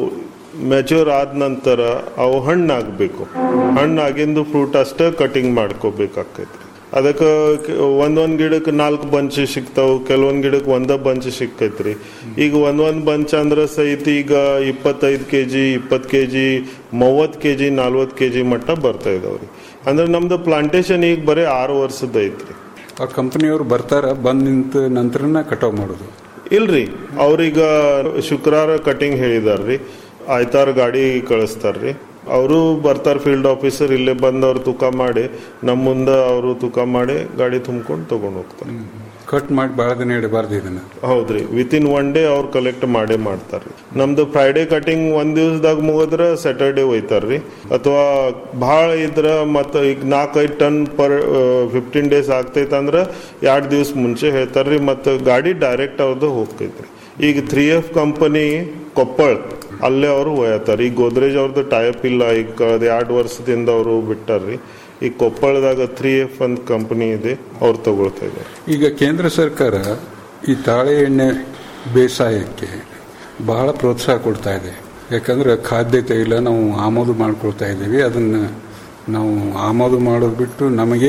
ಮೆಚೂರ್ ಆದ ನಂತರ ಅವು ಹಣ್ಣಾಗಬೇಕು ಹಣ್ಣಾಗಿಂದು ಫ್ರೂಟ್ ಅಷ್ಟೇ ಕಟಿಂಗ್ ಮಾಡ್ಕೋಬೇಕಾಕೈತ್ರಿ ಅದಕ್ಕೆ ಒಂದೊಂದ್ ಗಿಡಕ್ಕೆ ನಾಲ್ಕು ಬಂಚ್ ಸಿಗ್ತಾವು ಕೆಲವೊಂದ್ ಗಿಡಕ್ಕೆ ಒಂದ ಬಂಚ್ ಸಿಕ್ಕೈತ್ರಿ ಈಗ ಒಂದೊಂದ್ ಬಂಚ್ ಅಂದ್ರೆ ಸಹಿತ ಈಗ ಇಪ್ಪತ್ತೈದು ಕೆ ಜಿ ಇಪ್ಪತ್ತು ಕೆ ಜಿ ಮೂವತ್ತು ಕೆ ಜಿ ನಲ್ವತ್ತು ಕೆ ಜಿ ಮಟ್ಟ ಬರ್ತಾ ಇದಾವ್ರಿ ಅಂದ್ರೆ ನಮ್ದು ಪ್ಲಾಂಟೇಶನ್ ಈಗ ಬರೀ ಆರು ವರ್ಷದ ಐತ್ರಿ ಆ ಕಂಪನಿಯವರು ಬರ್ತಾರ ಬಂದ್ ನಿಂತ ನಂತರನ ಕಟಾವು ಮಾಡೋದು ಇಲ್ರಿ ಅವ್ರೀಗ ಶುಕ್ರವಾರ ಕಟಿಂಗ್ ಹೇಳಿದಾರ್ರಿ ಆಯ್ತಾರ ಗಾಡಿ ಕಳಿಸ್ತಾರ್ರಿ ಅವರು ಬರ್ತಾರ ಫೀಲ್ಡ್ ಆಫೀಸರ್ ಇಲ್ಲೇ ಬಂದು ಅವ್ರು ತೂಕ ಮಾಡಿ ನಮ್ಮ ಮುಂದೆ ಅವರು ತೂಕ ಮಾಡಿ ಗಾಡಿ ತುಂಬ್ಕೊಂಡು ತಗೊಂಡ್ ಹೋಗ್ತಾರೆ ಕಟ್ ಮಾಡಿ ಬಹಳ ದಿನ ಇಡಬಾರ್ದು ಇದನ್ನ ಹೌದ್ರಿ ವಿತ್ ಇನ್ ಒನ್ ಡೇ ಅವ್ರು ಕಲೆಕ್ಟ್ ಮಾಡೇ ಮಾಡ್ತಾರ್ರಿ ನಮ್ದು ಫ್ರೈಡೇ ಕಟಿಂಗ್ ಒಂದ್ ದಿವಸದಾಗ ಮುಗಿದ್ರ ಸ್ಯಾಟರ್ಡೇ ಒಯ್ತಾರ್ರಿ ಅಥವಾ ಭಾಳ ಇದ್ರ ಮತ್ತ ಈಗ ನಾಲ್ಕೈದು ಟನ್ ಪರ್ ಫಿಫ್ಟೀನ್ ಡೇಸ್ ಆಗ್ತೈತೆ ಅಂದ್ರ ಎರಡ್ ದಿವಸ ಮುಂಚೆ ಹೇಳ್ತಾರ್ರಿ ಮತ್ತ ಗಾಡಿ ಡೈರೆಕ್ಟ್ ಅವ್ರದ್ದು ಹೋಗ್ತೈತ್ರಿ ಈಗ ತ್ರೀ ಎಫ್ ಕಂಪನಿ ಕೊಪ್ಪಳ್ ಅಲ್ಲೇ ಅವರು ಒಯ್ಯತ್ತಾರ ಈಗ ಗೋದ್ರೇಜ್ ಅವ್ರದ್ದು ಟೈಪ್ ಇಲ್ಲ ಈಗ ಕಳೆದ ಎರಡು ವರ್ಷದಿಂದ ಅವರು ಬಿಟ್ಟಾರ್ರಿ ಈಗ ಕೊಪ್ಪಳದಾಗ ತ್ರೀ ಎಫ್ ಅಂತ ಕಂಪನಿ ಇದೆ ಅವ್ರು ತಗೊಳ್ತಾ ಇದ್ದಾರೆ ಈಗ ಕೇಂದ್ರ ಸರ್ಕಾರ ಈ ತಾಳೆ ಎಣ್ಣೆ ಬೇಸಾಯಕ್ಕೆ ಬಹಳ ಪ್ರೋತ್ಸಾಹ ಕೊಡ್ತಾ ಇದೆ ಯಾಕಂದ್ರೆ ಖಾದ್ಯ ತೈಲ ನಾವು ಆಮದು ಮಾಡ್ಕೊಳ್ತಾ ಇದ್ದೀವಿ ಅದನ್ನ ನಾವು ಆಮದು ಮಾಡೋದು ಬಿಟ್ಟು ನಮಗೆ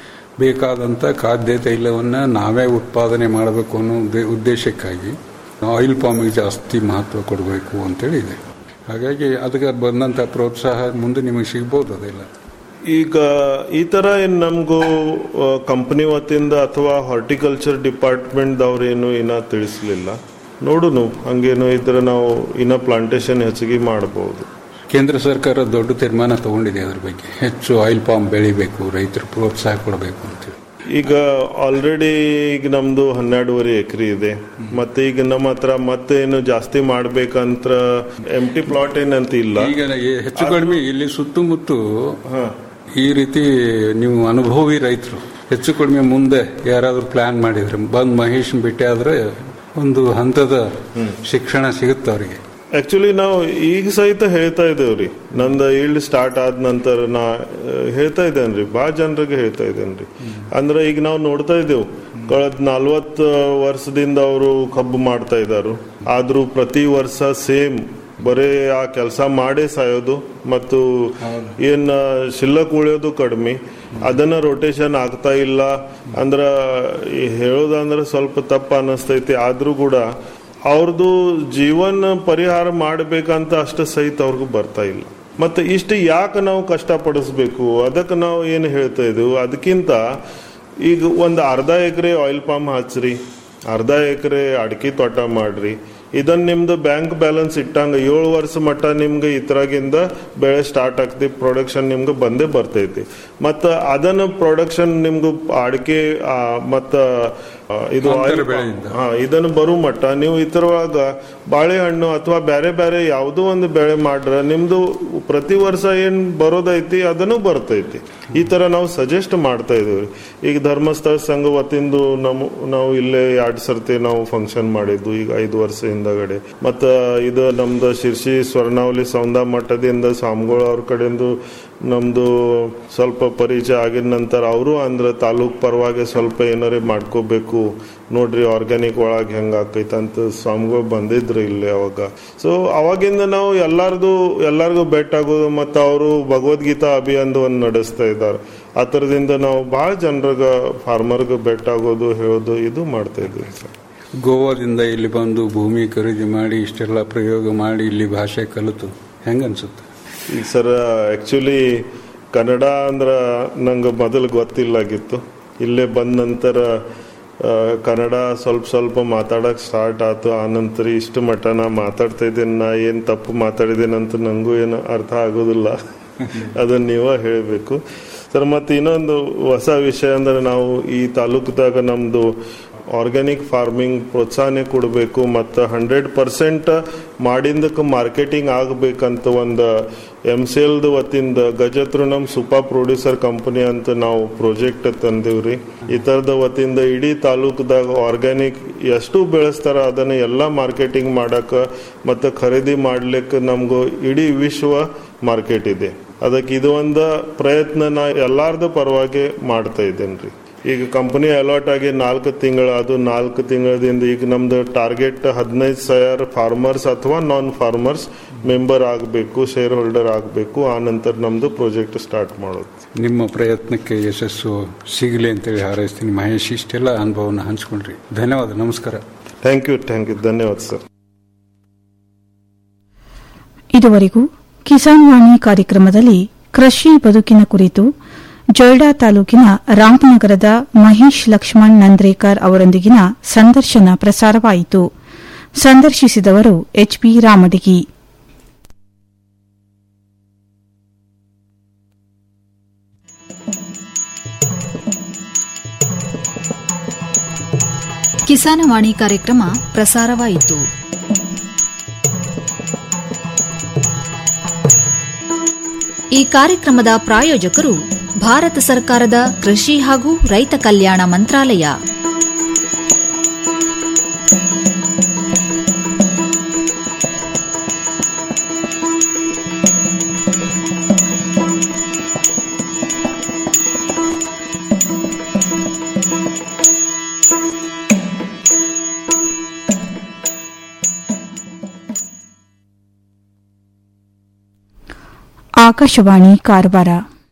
ಬೇಕಾದಂಥ ಖಾದ್ಯ ತೈಲವನ್ನು ನಾವೇ ಉತ್ಪಾದನೆ ಮಾಡಬೇಕು ಅನ್ನೋ ಉದ್ದೇ- ಉದ್ದೇಶಕ್ಕಾಗಿ ಆಯಿಲ್ ಪಾಮಿಗೆ ಜಾಸ್ತಿ ಮಹತ್ವ ಕೊಡಬೇಕು ಅಂತೇಳಿ ಇದೆ ಹಾಗಾಗಿ ಅದಕ್ಕೆ ಬಂದಂಥ ಪ್ರೋತ್ಸಾಹ ಮುಂದೆ ನಿಮಗೆ ಸಿಗ್ಬೋದು ಅದೆಲ್ಲ ಈಗ ಈ ತರ ಏನ್ ನಮಗೂ ಕಂಪನಿ ವತಿಯಿಂದ ಅಥವಾ ಹಾರ್ಟಿಕಲ್ಚರ್ ಡಿಪಾರ್ಟ್ಮೆಂಟ್ ಏನು ಇನ್ನ ತಿಳಿಸ್ಲಿಲ್ಲ ನೋಡುನು ಹಂಗೇನು ಇದ್ರೆ ನಾವು ಇನ್ನ ಪ್ಲಾಂಟೇಶನ್ ಹೆಚ್ಚಿಗೆ ಮಾಡಬಹುದು ಕೇಂದ್ರ ಸರ್ಕಾರ ದೊಡ್ಡ ತೀರ್ಮಾನ ತಗೊಂಡಿದೆ ಅದ್ರ ಬಗ್ಗೆ ಹೆಚ್ಚು ಆಯಿಲ್ ಪಾಮ್ ಬೆಳಿಬೇಕು ರೈತರು ಪ್ರೋತ್ಸಾಹ ಕೊಡಬೇಕು ಅಂತೇಳಿ ಈಗ ಆಲ್ರೆಡಿ ಈಗ ನಮ್ದು ಹನ್ನೆರಡುವರೆ ಎಕರೆ ಇದೆ ಮತ್ತೆ ಈಗ ನಮ್ಮ ಹತ್ರ ಮತ್ತೆ ಏನು ಜಾಸ್ತಿ ಮಾಡ್ಬೇಕಂತ ಎಂಟಿ ಪ್ಲಾಟ್ ಏನಂತ ಇಲ್ಲ ಈಗ ಈ ಹೆಚ್ಚು ಕಡಿಮೆ ಇಲ್ಲಿ ಸುತ್ತಮುತ್ತ ಈ ರೀತಿ ನೀವು ಅನುಭವಿ ರೈತರು ಹೆಚ್ಚು ಕಡಿಮೆ ಮುಂದೆ ಯಾರಾದ್ರೂ ಪ್ಲಾನ್ ಮಾಡಿದ್ರೆ ಬಂದ್ ಮಹೇಶ್ ಭೇಟಿ ಆದ್ರೆ ಒಂದು ಹಂತದ ಶಿಕ್ಷಣ ಸಿಗುತ್ತೆ ಅವರಿಗೆ ಆಕ್ಚುಲಿ ನಾವು ಈಗ ಸಹಿತ ಹೇಳ್ತಾ ಇದ್ದೇವ್ರಿ ನಂದು ಈಲ್ಡ್ ಸ್ಟಾರ್ಟ್ ಆದ ನಂತರ ನಾ ಆ, ಹೇಳ್ತಾ ಇದ್ದೇನ್ರಿ ಭಾಳ ಜನರಿಗೆ ಹೇಳ್ತಾ ಇದ್ದೇನ್ರಿ ಅಂದ್ರೆ ಈಗ ನಾವು ನೋಡ್ತಾ ಇದ್ದೇವು ಕಳೆದ ನಲ್ವತ್ತು ವರ್ಷದಿಂದ ಅವರು ಕಬ್ಬು ಮಾಡ್ತಾ ಇದ್ದಾರು ಆದ್ರೂ ಪ್ರತಿ ವರ್ಷ ಸೇಮ್ ಬರೀ ಆ ಕೆಲಸ ಮಾಡೇ ಸಾಯೋದು ಮತ್ತು ಏನ್ ಶಿಲ್ಲಕ್ ಉಳಿಯೋದು ಕಡಿಮೆ ಅದನ್ನ ರೊಟೇಷನ್ ಆಗ್ತಾ ಇಲ್ಲ ಅಂದ್ರ ಈ ಹೇಳೋದಂದ್ರೆ ಸ್ವಲ್ಪ ತಪ್ಪು ಅನ್ನಿಸ್ತೈತಿ ಆದ್ರೂ ಕೂಡ ಅವ್ರದ್ದು ಜೀವನ ಪರಿಹಾರ ಮಾಡಬೇಕಂತ ಅಷ್ಟು ಸಹಿತ ಅವ್ರಿಗೂ ಬರ್ತಾ ಇಲ್ಲ ಮತ್ತೆ ಇಷ್ಟು ಯಾಕೆ ನಾವು ಕಷ್ಟಪಡಿಸ್ಬೇಕು ಅದಕ್ಕೆ ನಾವು ಏನು ಹೇಳ್ತಾ ಇದ್ದೀವಿ ಅದಕ್ಕಿಂತ ಈಗ ಒಂದು ಅರ್ಧ ಎಕರೆ ಆಯಿಲ್ ಪಾಮ್ ಹಚ್ಚ್ರಿ ಅರ್ಧ ಎಕರೆ ಅಡಿಕೆ ತೋಟ ಮಾಡ್ರಿ ಇದನ್ನ ನಿಮ್ದು ಬ್ಯಾಂಕ್ ಬ್ಯಾಲೆನ್ಸ್ ಇಟ್ಟಂಗ ಏಳು ವರ್ಷ ಮಟ್ಟ ನಿಮ್ಗೆ ಇತರಾಗಿಂದ ಬೆಳೆ ಸ್ಟಾರ್ಟ್ ಆಗ್ತಿ ಪ್ರೊಡಕ್ಷನ್ ನಿಮ್ಗೆ ಬಂದೇ ಬರ್ತೈತಿ ಮತ್ತ ಅದನ್ನ ಪ್ರೊಡಕ್ಷನ್ ನಿಮ್ಗೆ ಅಡಿಕೆ ಆ, ಮತ್ತ ಆ, ಇದು ಅಂತರ oil palm, ಬೆಳೆಯಿಂದ. ಹಾ ಇದನ್ನು ಬರೋ ಮಟ್ಟ ನೀವು ಇತರವಾಗ ಬಾಳೆಹಣ್ಣು ಅಥವಾ ಬೇರೆ ಬೇರೆ ಯಾವುದೋ ಒಂದು ಬೆಳೆ ಮಾಡ್ರ ನಿಮ್ದು ಪ್ರತಿ ವರ್ಷ ಏನ್ ಬರೋದೈತಿ ಅದನ್ನು ಬರ್ತೈತಿ ಈ ತರ ನಾವು ಸಜೆಸ್ಟ್ ಮಾಡ್ತಾ ಇದೀವಿ ಈಗ ಧರ್ಮಸ್ಥಳ ಸಂಘ ವತಿಯಿಂದ ನಮ್ಮ ನಾವು ಇಲ್ಲೇ ಎರಡ್ ಸರ್ತಿ ನಾವು ಫಂಕ್ಷನ್ ಮಾಡಿದ್ದು ಈಗ ಐದು ವರ್ಷ ಹಿಂದಗಡೆ ಮತ್ತ ಇದು ನಮ್ದು ಶಿರ್ಸಿ ಸ್ವರ್ಣಾವಲಿ ಸೌಂದ ಮಠದಿಂದ ಸ್ವಾಮಿಗಳು ಅವ್ರ ಕಡೆಯಿಂದ ನಮ್ದು ಸ್ವಲ್ಪ ಪರಿಚಯ ಆಗಿದ ನಂತರ ಅವರು ಅಂದ್ರೆ ತಾಲೂಕ್ ಪರವಾಗಿ ಸ್ವಲ್ಪ ಏನಾರೇ ಮಾಡ್ಕೋಬೇಕು ನೋಡ್ರಿ ಆರ್ಗ್ಯಾನಿಕ್ ಒಳಗೆ ಹೆಂಗ ಆಕೈತೆ ಅಂತ ಸ್ವಾಮಿಗಳು ಬಂದಿದ್ರು ಇಲ್ಲಿ ಅವಾಗ ಸೊ ಅವಾಗಿಂದ ನಾವು ಎಲ್ಲಾರ್ದು ಎಲ್ಲಾರ್ಗು ಬೆಟ್ ಆಗೋದು ಮತ್ತು ಅವರು ಭಗವದ್ಗೀತಾ ಅಭಿಯಾನದ ಒಂದು ನಡೆಸ್ತಾ ಇದ್ದಾರೆ ಆ ಥರದಿಂದ ನಾವು ಭಾಳ ಜನರಿಗೆ ಫಾರ್ಮರ್ಗೆ ಬೆಟ್ ಆಗೋದು ಹೇಳೋದು ಇದು ಮಾಡ್ತಾ ಇದ್ವಿ ಸರ್ ಗೋವಾದಿಂದ ಇಲ್ಲಿ ಬಂದು ಭೂಮಿ ಖರೀದಿ ಮಾಡಿ ಇಷ್ಟೆಲ್ಲ ಪ್ರಯೋಗ ಮಾಡಿ ಇಲ್ಲಿ ಭಾಷೆ ಕಲಿತು ಹೆಂಗನ್ಸುತ್ತೆ ಈಗ ಸರ್ ಆಕ್ಚುಲಿ ಕನ್ನಡ ಅಂದ್ರ ನಂಗೆ ಮೊದಲು ಗೊತ್ತಿಲ್ಲಾಗಿತ್ತು ಇಲ್ಲೇ ಬಂದ ನಂತರ ಆ, ಕನ್ನಡ ಸ್ವಲ್ಪ ಸ್ವಲ್ಪ ಮಾತಾಡಕ್ ಸ್ಟಾರ್ಟ್ ಆಯ್ತು ಆ ನಂತರ ಇಷ್ಟು ಮಟ್ಟ ನಾ ಮಾತಾಡ್ತಾ ಇದ್ದೀನಿ ನಾ ಏನು ತಪ್ಪು ಮಾತಾಡಿದ್ದೇನೆ ಅಂತ ನಂಗೂ ಏನು ಅರ್ಥ ಆಗೋದಿಲ್ಲ ಅದನ್ನ ನೀವ ಹೇಳಬೇಕು ಸರ್ ಮತ್ತೆ ಇನ್ನೊಂದು ಹೊಸ ವಿಷಯ ಅಂದ್ರೆ ನಾವು ಈ ತಾಲೂಕದಾಗ ನಮ್ದು ಆರ್ಗ್ಯಾನಿಕ್ ಫಾರ್ಮಿಂಗ್ ಪ್ರೋತ್ಸಾಹನೆ ಕೊಡಬೇಕು ಮತ್ತು ಹಂಡ್ರೆಡ್ ಪರ್ಸೆಂಟ್ ಮಾಡಿಂದಕ್ಕೆ ಮಾರ್ಕೆಟಿಂಗ್ ಆಗಬೇಕಂತ ಒಂದು ಎಮ್ ಸಿ ಎಲ್ದ ವತಿಯಿಂದ ಗಜತೃಣಂ ಸುಪಾ ಪ್ರೊಡ್ಯೂಸರ್ ಕಂಪನಿ ಅಂತ ನಾವು ಪ್ರಾಜೆಕ್ಟ್ ತಂದಿವ್ರಿ ಈ ಥರದ ವತಿಯಿಂದ ಇಡೀ ತಾಲೂಕದಾಗ ಆರ್ಗ್ಯಾನಿಕ್ ಎಷ್ಟು ಬೆಳೆಸ್ತಾರ ಅದನ್ನ ಎಲ್ಲ ಮಾರ್ಕೆಟಿಂಗ್ ಮಾಡಕ ಮತ್ತು ಖರೀದಿ ಮಾಡ್ಲಿಕ್ಕೆ ನಮ್ಗೂ ಇಡೀ ವಿಶ್ವ ಮಾರ್ಕೆಟ್ ಇದೆ ಅದಕ್ಕೆ ಇದು ಒಂದು ಪ್ರಯತ್ನ ನಾ ಎಲ್ಲಾರ್ದು ಪರವಾಗಿ ಮಾಡ್ತಾ ಇದ್ದೇನೆ ಈಗ ಕಂಪನಿ ಅಲಾಟ್ ಆಗಿ ನಾಲ್ಕು ತಿಂಗಳು ಅದು ನಾಲ್ಕು ತಿಂಗಳದಿಂದ ಈಗ ನಮ್ದು ಟಾರ್ಗೆಟ್ ಹದಿನೈದು ಸಾವಿರ ಫಾರ್ಮರ್ಸ್ ಅಥವಾ ನಾನ್ ಫಾರ್ಮರ್ಸ್ ಮೆಂಬರ್ ಆಗಬೇಕು ಶೇರ್ ಹೋಲ್ಡರ್ ಆಗಬೇಕು ಆ ನಂತರ ನಮ್ದು ಪ್ರಾಜೆಕ್ಟ್ ಸ್ಟಾರ್ಟ್ ಮಾಡೋದು ನಿಮ್ಮ ಪ್ರಯತ್ನಕ್ಕೆ ಯಶಸ್ಸು ಸಿಗಲಿ ಅಂತೇಳಿ ಹಾರೈಸ್ತೀನಿ ಮಹೇಶ್ ಇಷ್ಟೆಲ್ಲ ಅನುಭವನ ಹಂಚ್ಕೊಂಡ್ರಿ ಧನ್ಯವಾದ ನಮಸ್ಕಾರ ಥ್ಯಾಂಕ್ ಯು ಥ್ಯಾಂಕ್ ಯು ಧನ್ಯವಾದ ಸರ್ ಇದುವರೆಗೂ ಕಿಸಾನ್ ವಾಣಿ ಕಾರ್ಯಕ್ರಮದಲ್ಲಿ ಕೃಷಿ ಬದುಕಿನ ಕುರಿತು ಜೊಯ್ಡಾ ತಾಲೂಕಿನ ರಾಮನಗರದ ಮಹೇಶ್ ಲಕ್ಷ್ಮಣ್ ನಂದ್ರೇಕರ್ ಅವರೊಂದಿಗಿನ ಸಂದರ್ಶನ ಪ್ರಸಾರವಾಯಿತು ಸಂದರ್ಶಿಸಿದವರು ಎಚ್ಪಿ ರಾಮಡಿಗಿ ಕಿಸಾನವಾಣಿ ಕಾರ್ಯಕ್ರಮ ಪ್ರಸಾರವಾಯಿತು ಈ ಕಾರ್ಯಕ್ರಮದ ಪ್ರಾಯೋಜಕರು ಭಾರತ ಸರ್ಕಾರದ ಕೃಷಿ ಹಾಗೂ ರೈತ ಕಲ್ಯಾಣ ಮಂತ್ರಾಲಯ ಆಕಾಶವಾಣಿ ಕಾರವಾರ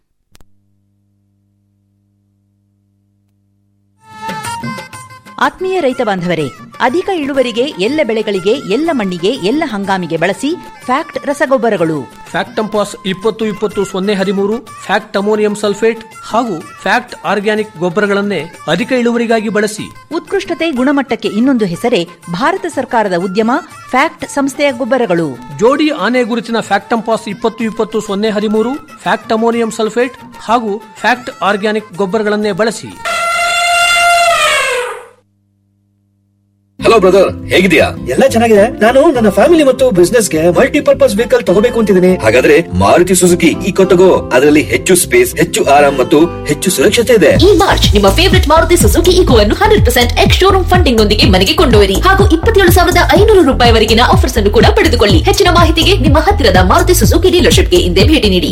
ಆತ್ಮೀಯ ರೈತ ಬಾಂಧವರೇ ಅಧಿಕ ಇಳುವರಿಗೆ ಎಲ್ಲ ಬೆಳೆಗಳಿಗೆ ಎಲ್ಲ ಮಣ್ಣಿಗೆ ಎಲ್ಲ ಹಂಗಾಮಿಗೆ ಬಳಸಿ ಫ್ಯಾಕ್ಟ್ ರಸಗೊಬ್ಬರಗಳು ಫ್ಯಾಕ್ಟಂಪಾಸ್ ಇಪ್ಪತ್ತು ಇಪ್ಪತ್ತು ಸೊನ್ನೆ ಹದಿಮೂರು ಫ್ಯಾಕ್ಟ್ ಅಮೋನಿಯಂ ಸಲ್ಫೇಟ್ ಹಾಗೂ ಫ್ಯಾಕ್ಟ್ ಆರ್ಗ್ಯಾನಿಕ್ ಗೊಬ್ಬರಗಳನ್ನೇ ಅಧಿಕ ಇಳುವರಿಗಾಗಿ ಬಳಸಿ ಉತ್ಕೃಷ್ಟತೆ ಗುಣಮಟ್ಟಕ್ಕೆ ಇನ್ನೊಂದು ಹೆಸರೇ ಭಾರತ ಸರ್ಕಾರದ ಉದ್ಯಮ ಫ್ಯಾಕ್ಟ್ ಸಂಸ್ಥೆಯ ಗೊಬ್ಬರಗಳು ಜೋಡಿ ಆನೆ ಗುರುತಿನ ಫ್ಯಾಕ್ಟಂಪಾಸ್ ಇಪ್ಪತ್ತು ಇಪ್ಪತ್ತು ಸೊನ್ನೆ ಹದಿಮೂರು ಫ್ಯಾಕ್ಟ್ ಅಮೋನಿಯಂ ಸಲ್ಫೇಟ್ ಹಾಗೂ ಫ್ಯಾಕ್ಟ್ ಆರ್ಗ್ಯಾನಿಕ್ ಗೊಬ್ಬರಗಳನ್ನೇ ಬಳಸಿ ಹಲೋ ಬ್ರದರ್ ಹೇಗಿದ್ಯಾ ಎಲ್ಲ ಚೆನ್ನಾಗಿದೆ ನಾನು ನನ್ನ ಫ್ಯಾಮಿಲಿ ಮತ್ತು ಬಿಸ್ನೆಸ್ ಗೆ ಮಲ್ಟಿಪರ್ಪಸ್ ವೆಹಿಕಲ್ ತಗೋಬೇಕು ಅಂತಿದ್ದೀನಿ ಹಾಗಾದ್ರೆ ಮಾರುತಿ ಸುಜುಕಿ ಈಕೋ ತಗೋ ಅದರಲ್ಲಿ ಹೆಚ್ಚು ಸ್ಪೇಸ್ ಹೆಚ್ಚು ಆರಾಮ್ ಮತ್ತು ಹೆಚ್ಚು ಸುರಕ್ಷತೆ ಇದೆ ಈ ಮಾರ್ಚ್ ನಿಮ್ಮ ಫೇವರಿಟ್ ಮಾರುತಿ ಸುಜುಕಿ ಈಕೋ ಅನ್ನು hundred percent ex showroom funding ನೊಂದಿಗೆ ಮನೆಗೆ ಕೊಂಡೊಯ್ಯಿರಿ ಹಾಗೂ ಇಪ್ಪತ್ತೇಳು ಸಾವಿರದ ಐನೂರು ರೂಪಾಯಿವರೆಗಿನ ಆಫರ್ಸ್ ಅನ್ನು ಕೂಡ ಪಡೆದುಕೊಳ್ಳಿ ಹೆಚ್ಚಿನ ಮಾಹಿತಿಗೆ ನಿಮ್ಮ ಹತ್ತಿರದ ಮಾರುತಿ ಸುಜುಕಿ ಡೀಲರ್ಶಿಪ್ಗೆ ಹಿಂದೆ ಭೇಟಿ ನೀಡಿ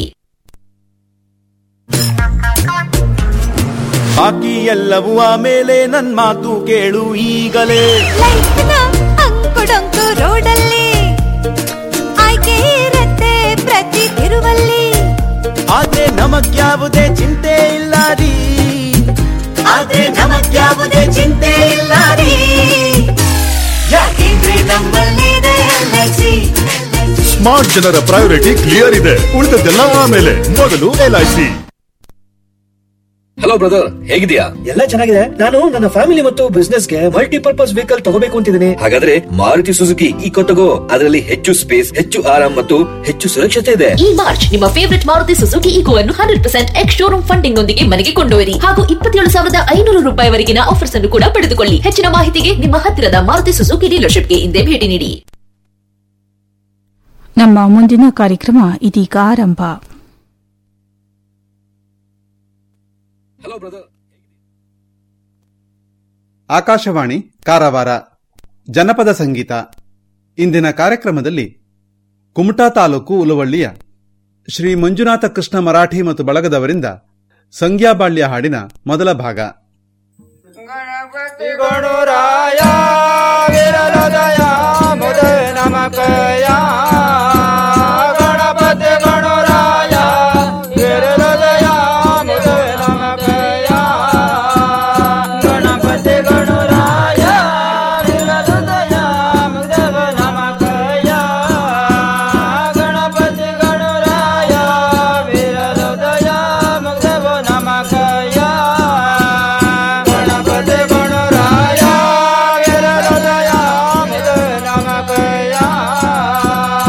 ಬಾಕಿ ಎಲ್ಲವೂ ಆಮೇಲೆ ನನ್ ಮಾತು ಕೇಳು ಈಗಲೇ ಅಂಕುಡೊಂಕು ರೋಡಲ್ಲಿ ಆಯ್ಕೆ ಇರತ್ತೆ ಪ್ರತಿ ತಿರುವಲ್ಲಿ ಆದ್ರೆ ನಮಗ್ಯಾವುದೇ ಚಿಂತೆ ಇಲ್ಲ ರೀ ಆದ್ರೆ ನಮಗ್ಯಾವುದೇ ಚಿಂತೆ ಇಲ್ಲ ರೀ ಯಾಕೆಂದ್ರೆ ನಮ್ಮಲ್ಲಿದೆ LIC. ಸ್ಮಾರ್ಟ್ ಜನರ ಪ್ರಯಾರಿಟಿ ಕ್ಲಿಯರ್ ಇದೆ ಉಳಿದದ್ದೆಲ್ಲ ಆಮೇಲೆ ಮೊದಲು ಎಲ್ಐಸಿ ಹಲೋ ಬ್ರದರ್ ಹೇಗಿದ್ಯಾ ಎಲ್ಲ ಚೆನ್ನಾಗಿದೆ ನಾನು ನನ್ನ ಫ್ಯಾಮಿಲಿ ಮತ್ತು ಬಿಸ್ನೆಸ್ ಗೆ ಮಲ್ಟಿಪರ್ಪಸ್ ವೆಹಿಕಲ್ ತಗೋಬೇಕು ಅಂತಿದ್ದೀನಿ ಹಾಗಾದ್ರೆ ಮಾರುತಿ ಸುಜುಕಿ ಈಕೋ ತಗೋ ಅದರಲ್ಲಿ ಹೆಚ್ಚು ಸ್ಪೇಸ್ ಹೆಚ್ಚು ಆರಾಮ್ ಮತ್ತು ಹೆಚ್ಚು ಸುರಕ್ಷತೆ ಇದೆ ಈ ಮಾರ್ಚ್ ನಿಮ್ಮ ಫೇವರಿಟ್ ಮಾರುತಿ ಸುಜುಕಿ ಈಕೋ ಅನ್ನು hundred percent ex showroom funding ನೊಂದಿಗೆ ಮನೆಗೆ ಕೊಂಡೊಯ್ಯಿರಿ ಹಾಗೂ ಇಪ್ಪತ್ತೇಳು ಸಾವಿರದ ಐನೂರು ರೂಪಾಯಿವರೆಗಿನ ಆಫರ್ಸ್ ಅನ್ನು ಕೂಡ ಪಡೆದುಕೊಳ್ಳಿ ಹೆಚ್ಚಿನ ಮಾಹಿತಿಗೆ ನಿಮ್ಮ ಹತ್ತಿರದ ಮಾರುತಿ ಸುಜುಕಿ ಡೀಲರ್ಶಿಪ್ಗೆ ಹಿಂದೆ ಭೇಟಿ ನೀಡಿ ನಮ್ಮ ಮುಂದಿನ ಕಾರ್ಯಕ್ರಮ ಇದೀಗ ಆರಂಭ ಆಕಾಶವಾಣಿ ಕಾರವಾರ ಜನಪದ ಸಂಗೀತ ಇಂದಿನ ಕಾರ್ಯಕ್ರಮದಲ್ಲಿ ಕುಮಟಾ ತಾಲೂಕು ಉಲವಳ್ಳಿಯ ಶ್ರೀ ಮಂಜುನಾಥ ಕೃಷ್ಣ ಮರಾಠಿ ಮತ್ತು ಬಳಗದವರಿಂದ ಸಂಗ್ಯಾಬಾಳ್ಯ ಹಾಡಿನ ಮೊದಲ ಭಾಗ ಗಣರಾಯ ವಿರಲದಯ ಮುದ ನಮಕಯ ಗಣಪತಿ ಗಣರಾಯ ವಿರಲದಯ ಮುದ ನಮಕಯ ಗಣಪತಿ ಗಣರಾಯ ವಿರಲದಯ ಮುದವ ನಮಕಯ ಗಣಪತಿ ಗಣರಾಯ ವಿರಲದಯ ಮುದವ ನಮಕಯ ಗಣಪತಿ ಗಣರಾಯ ವಿರಲದಯ ಮುದ ನಮಕಯ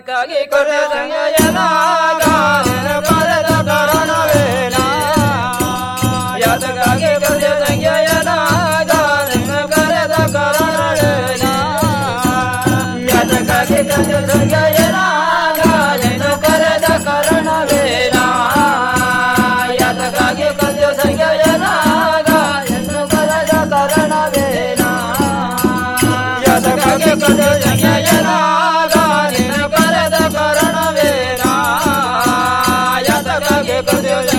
ಯಾತಕ್ಕಾಗಿ ಕೊರೆ ಸಂಗಯನಾಗ ಕರೆದ ಕಾರಣವೇನ ಯಾತಕ್ಕಾಗಿ ಕೊರೆ ಸಂಗಯನಾಗ ಕರೆದ ಕಾರಣವೇನ ಯಾತಕ್ಕಾಗಿ ಕೊರೆ ಸಂಗಯನಾಗ ಕರೆದ ಕಾರಣವೇನ ಯಾತಕ್ಕಾಗಿ ಕೊರೆ ಸಂಗಯನಾಗ ಕರೆದ ಕಾರಣವೇನ ಯಾತಕ್ಕಾಗಿ ಕೊರೆ ಸಂಗಯನಾಗ ಕರೆದ ಕಾರಣವೇನ ಯಾತಕ್ಕಾಗಿ ಕೊರೆ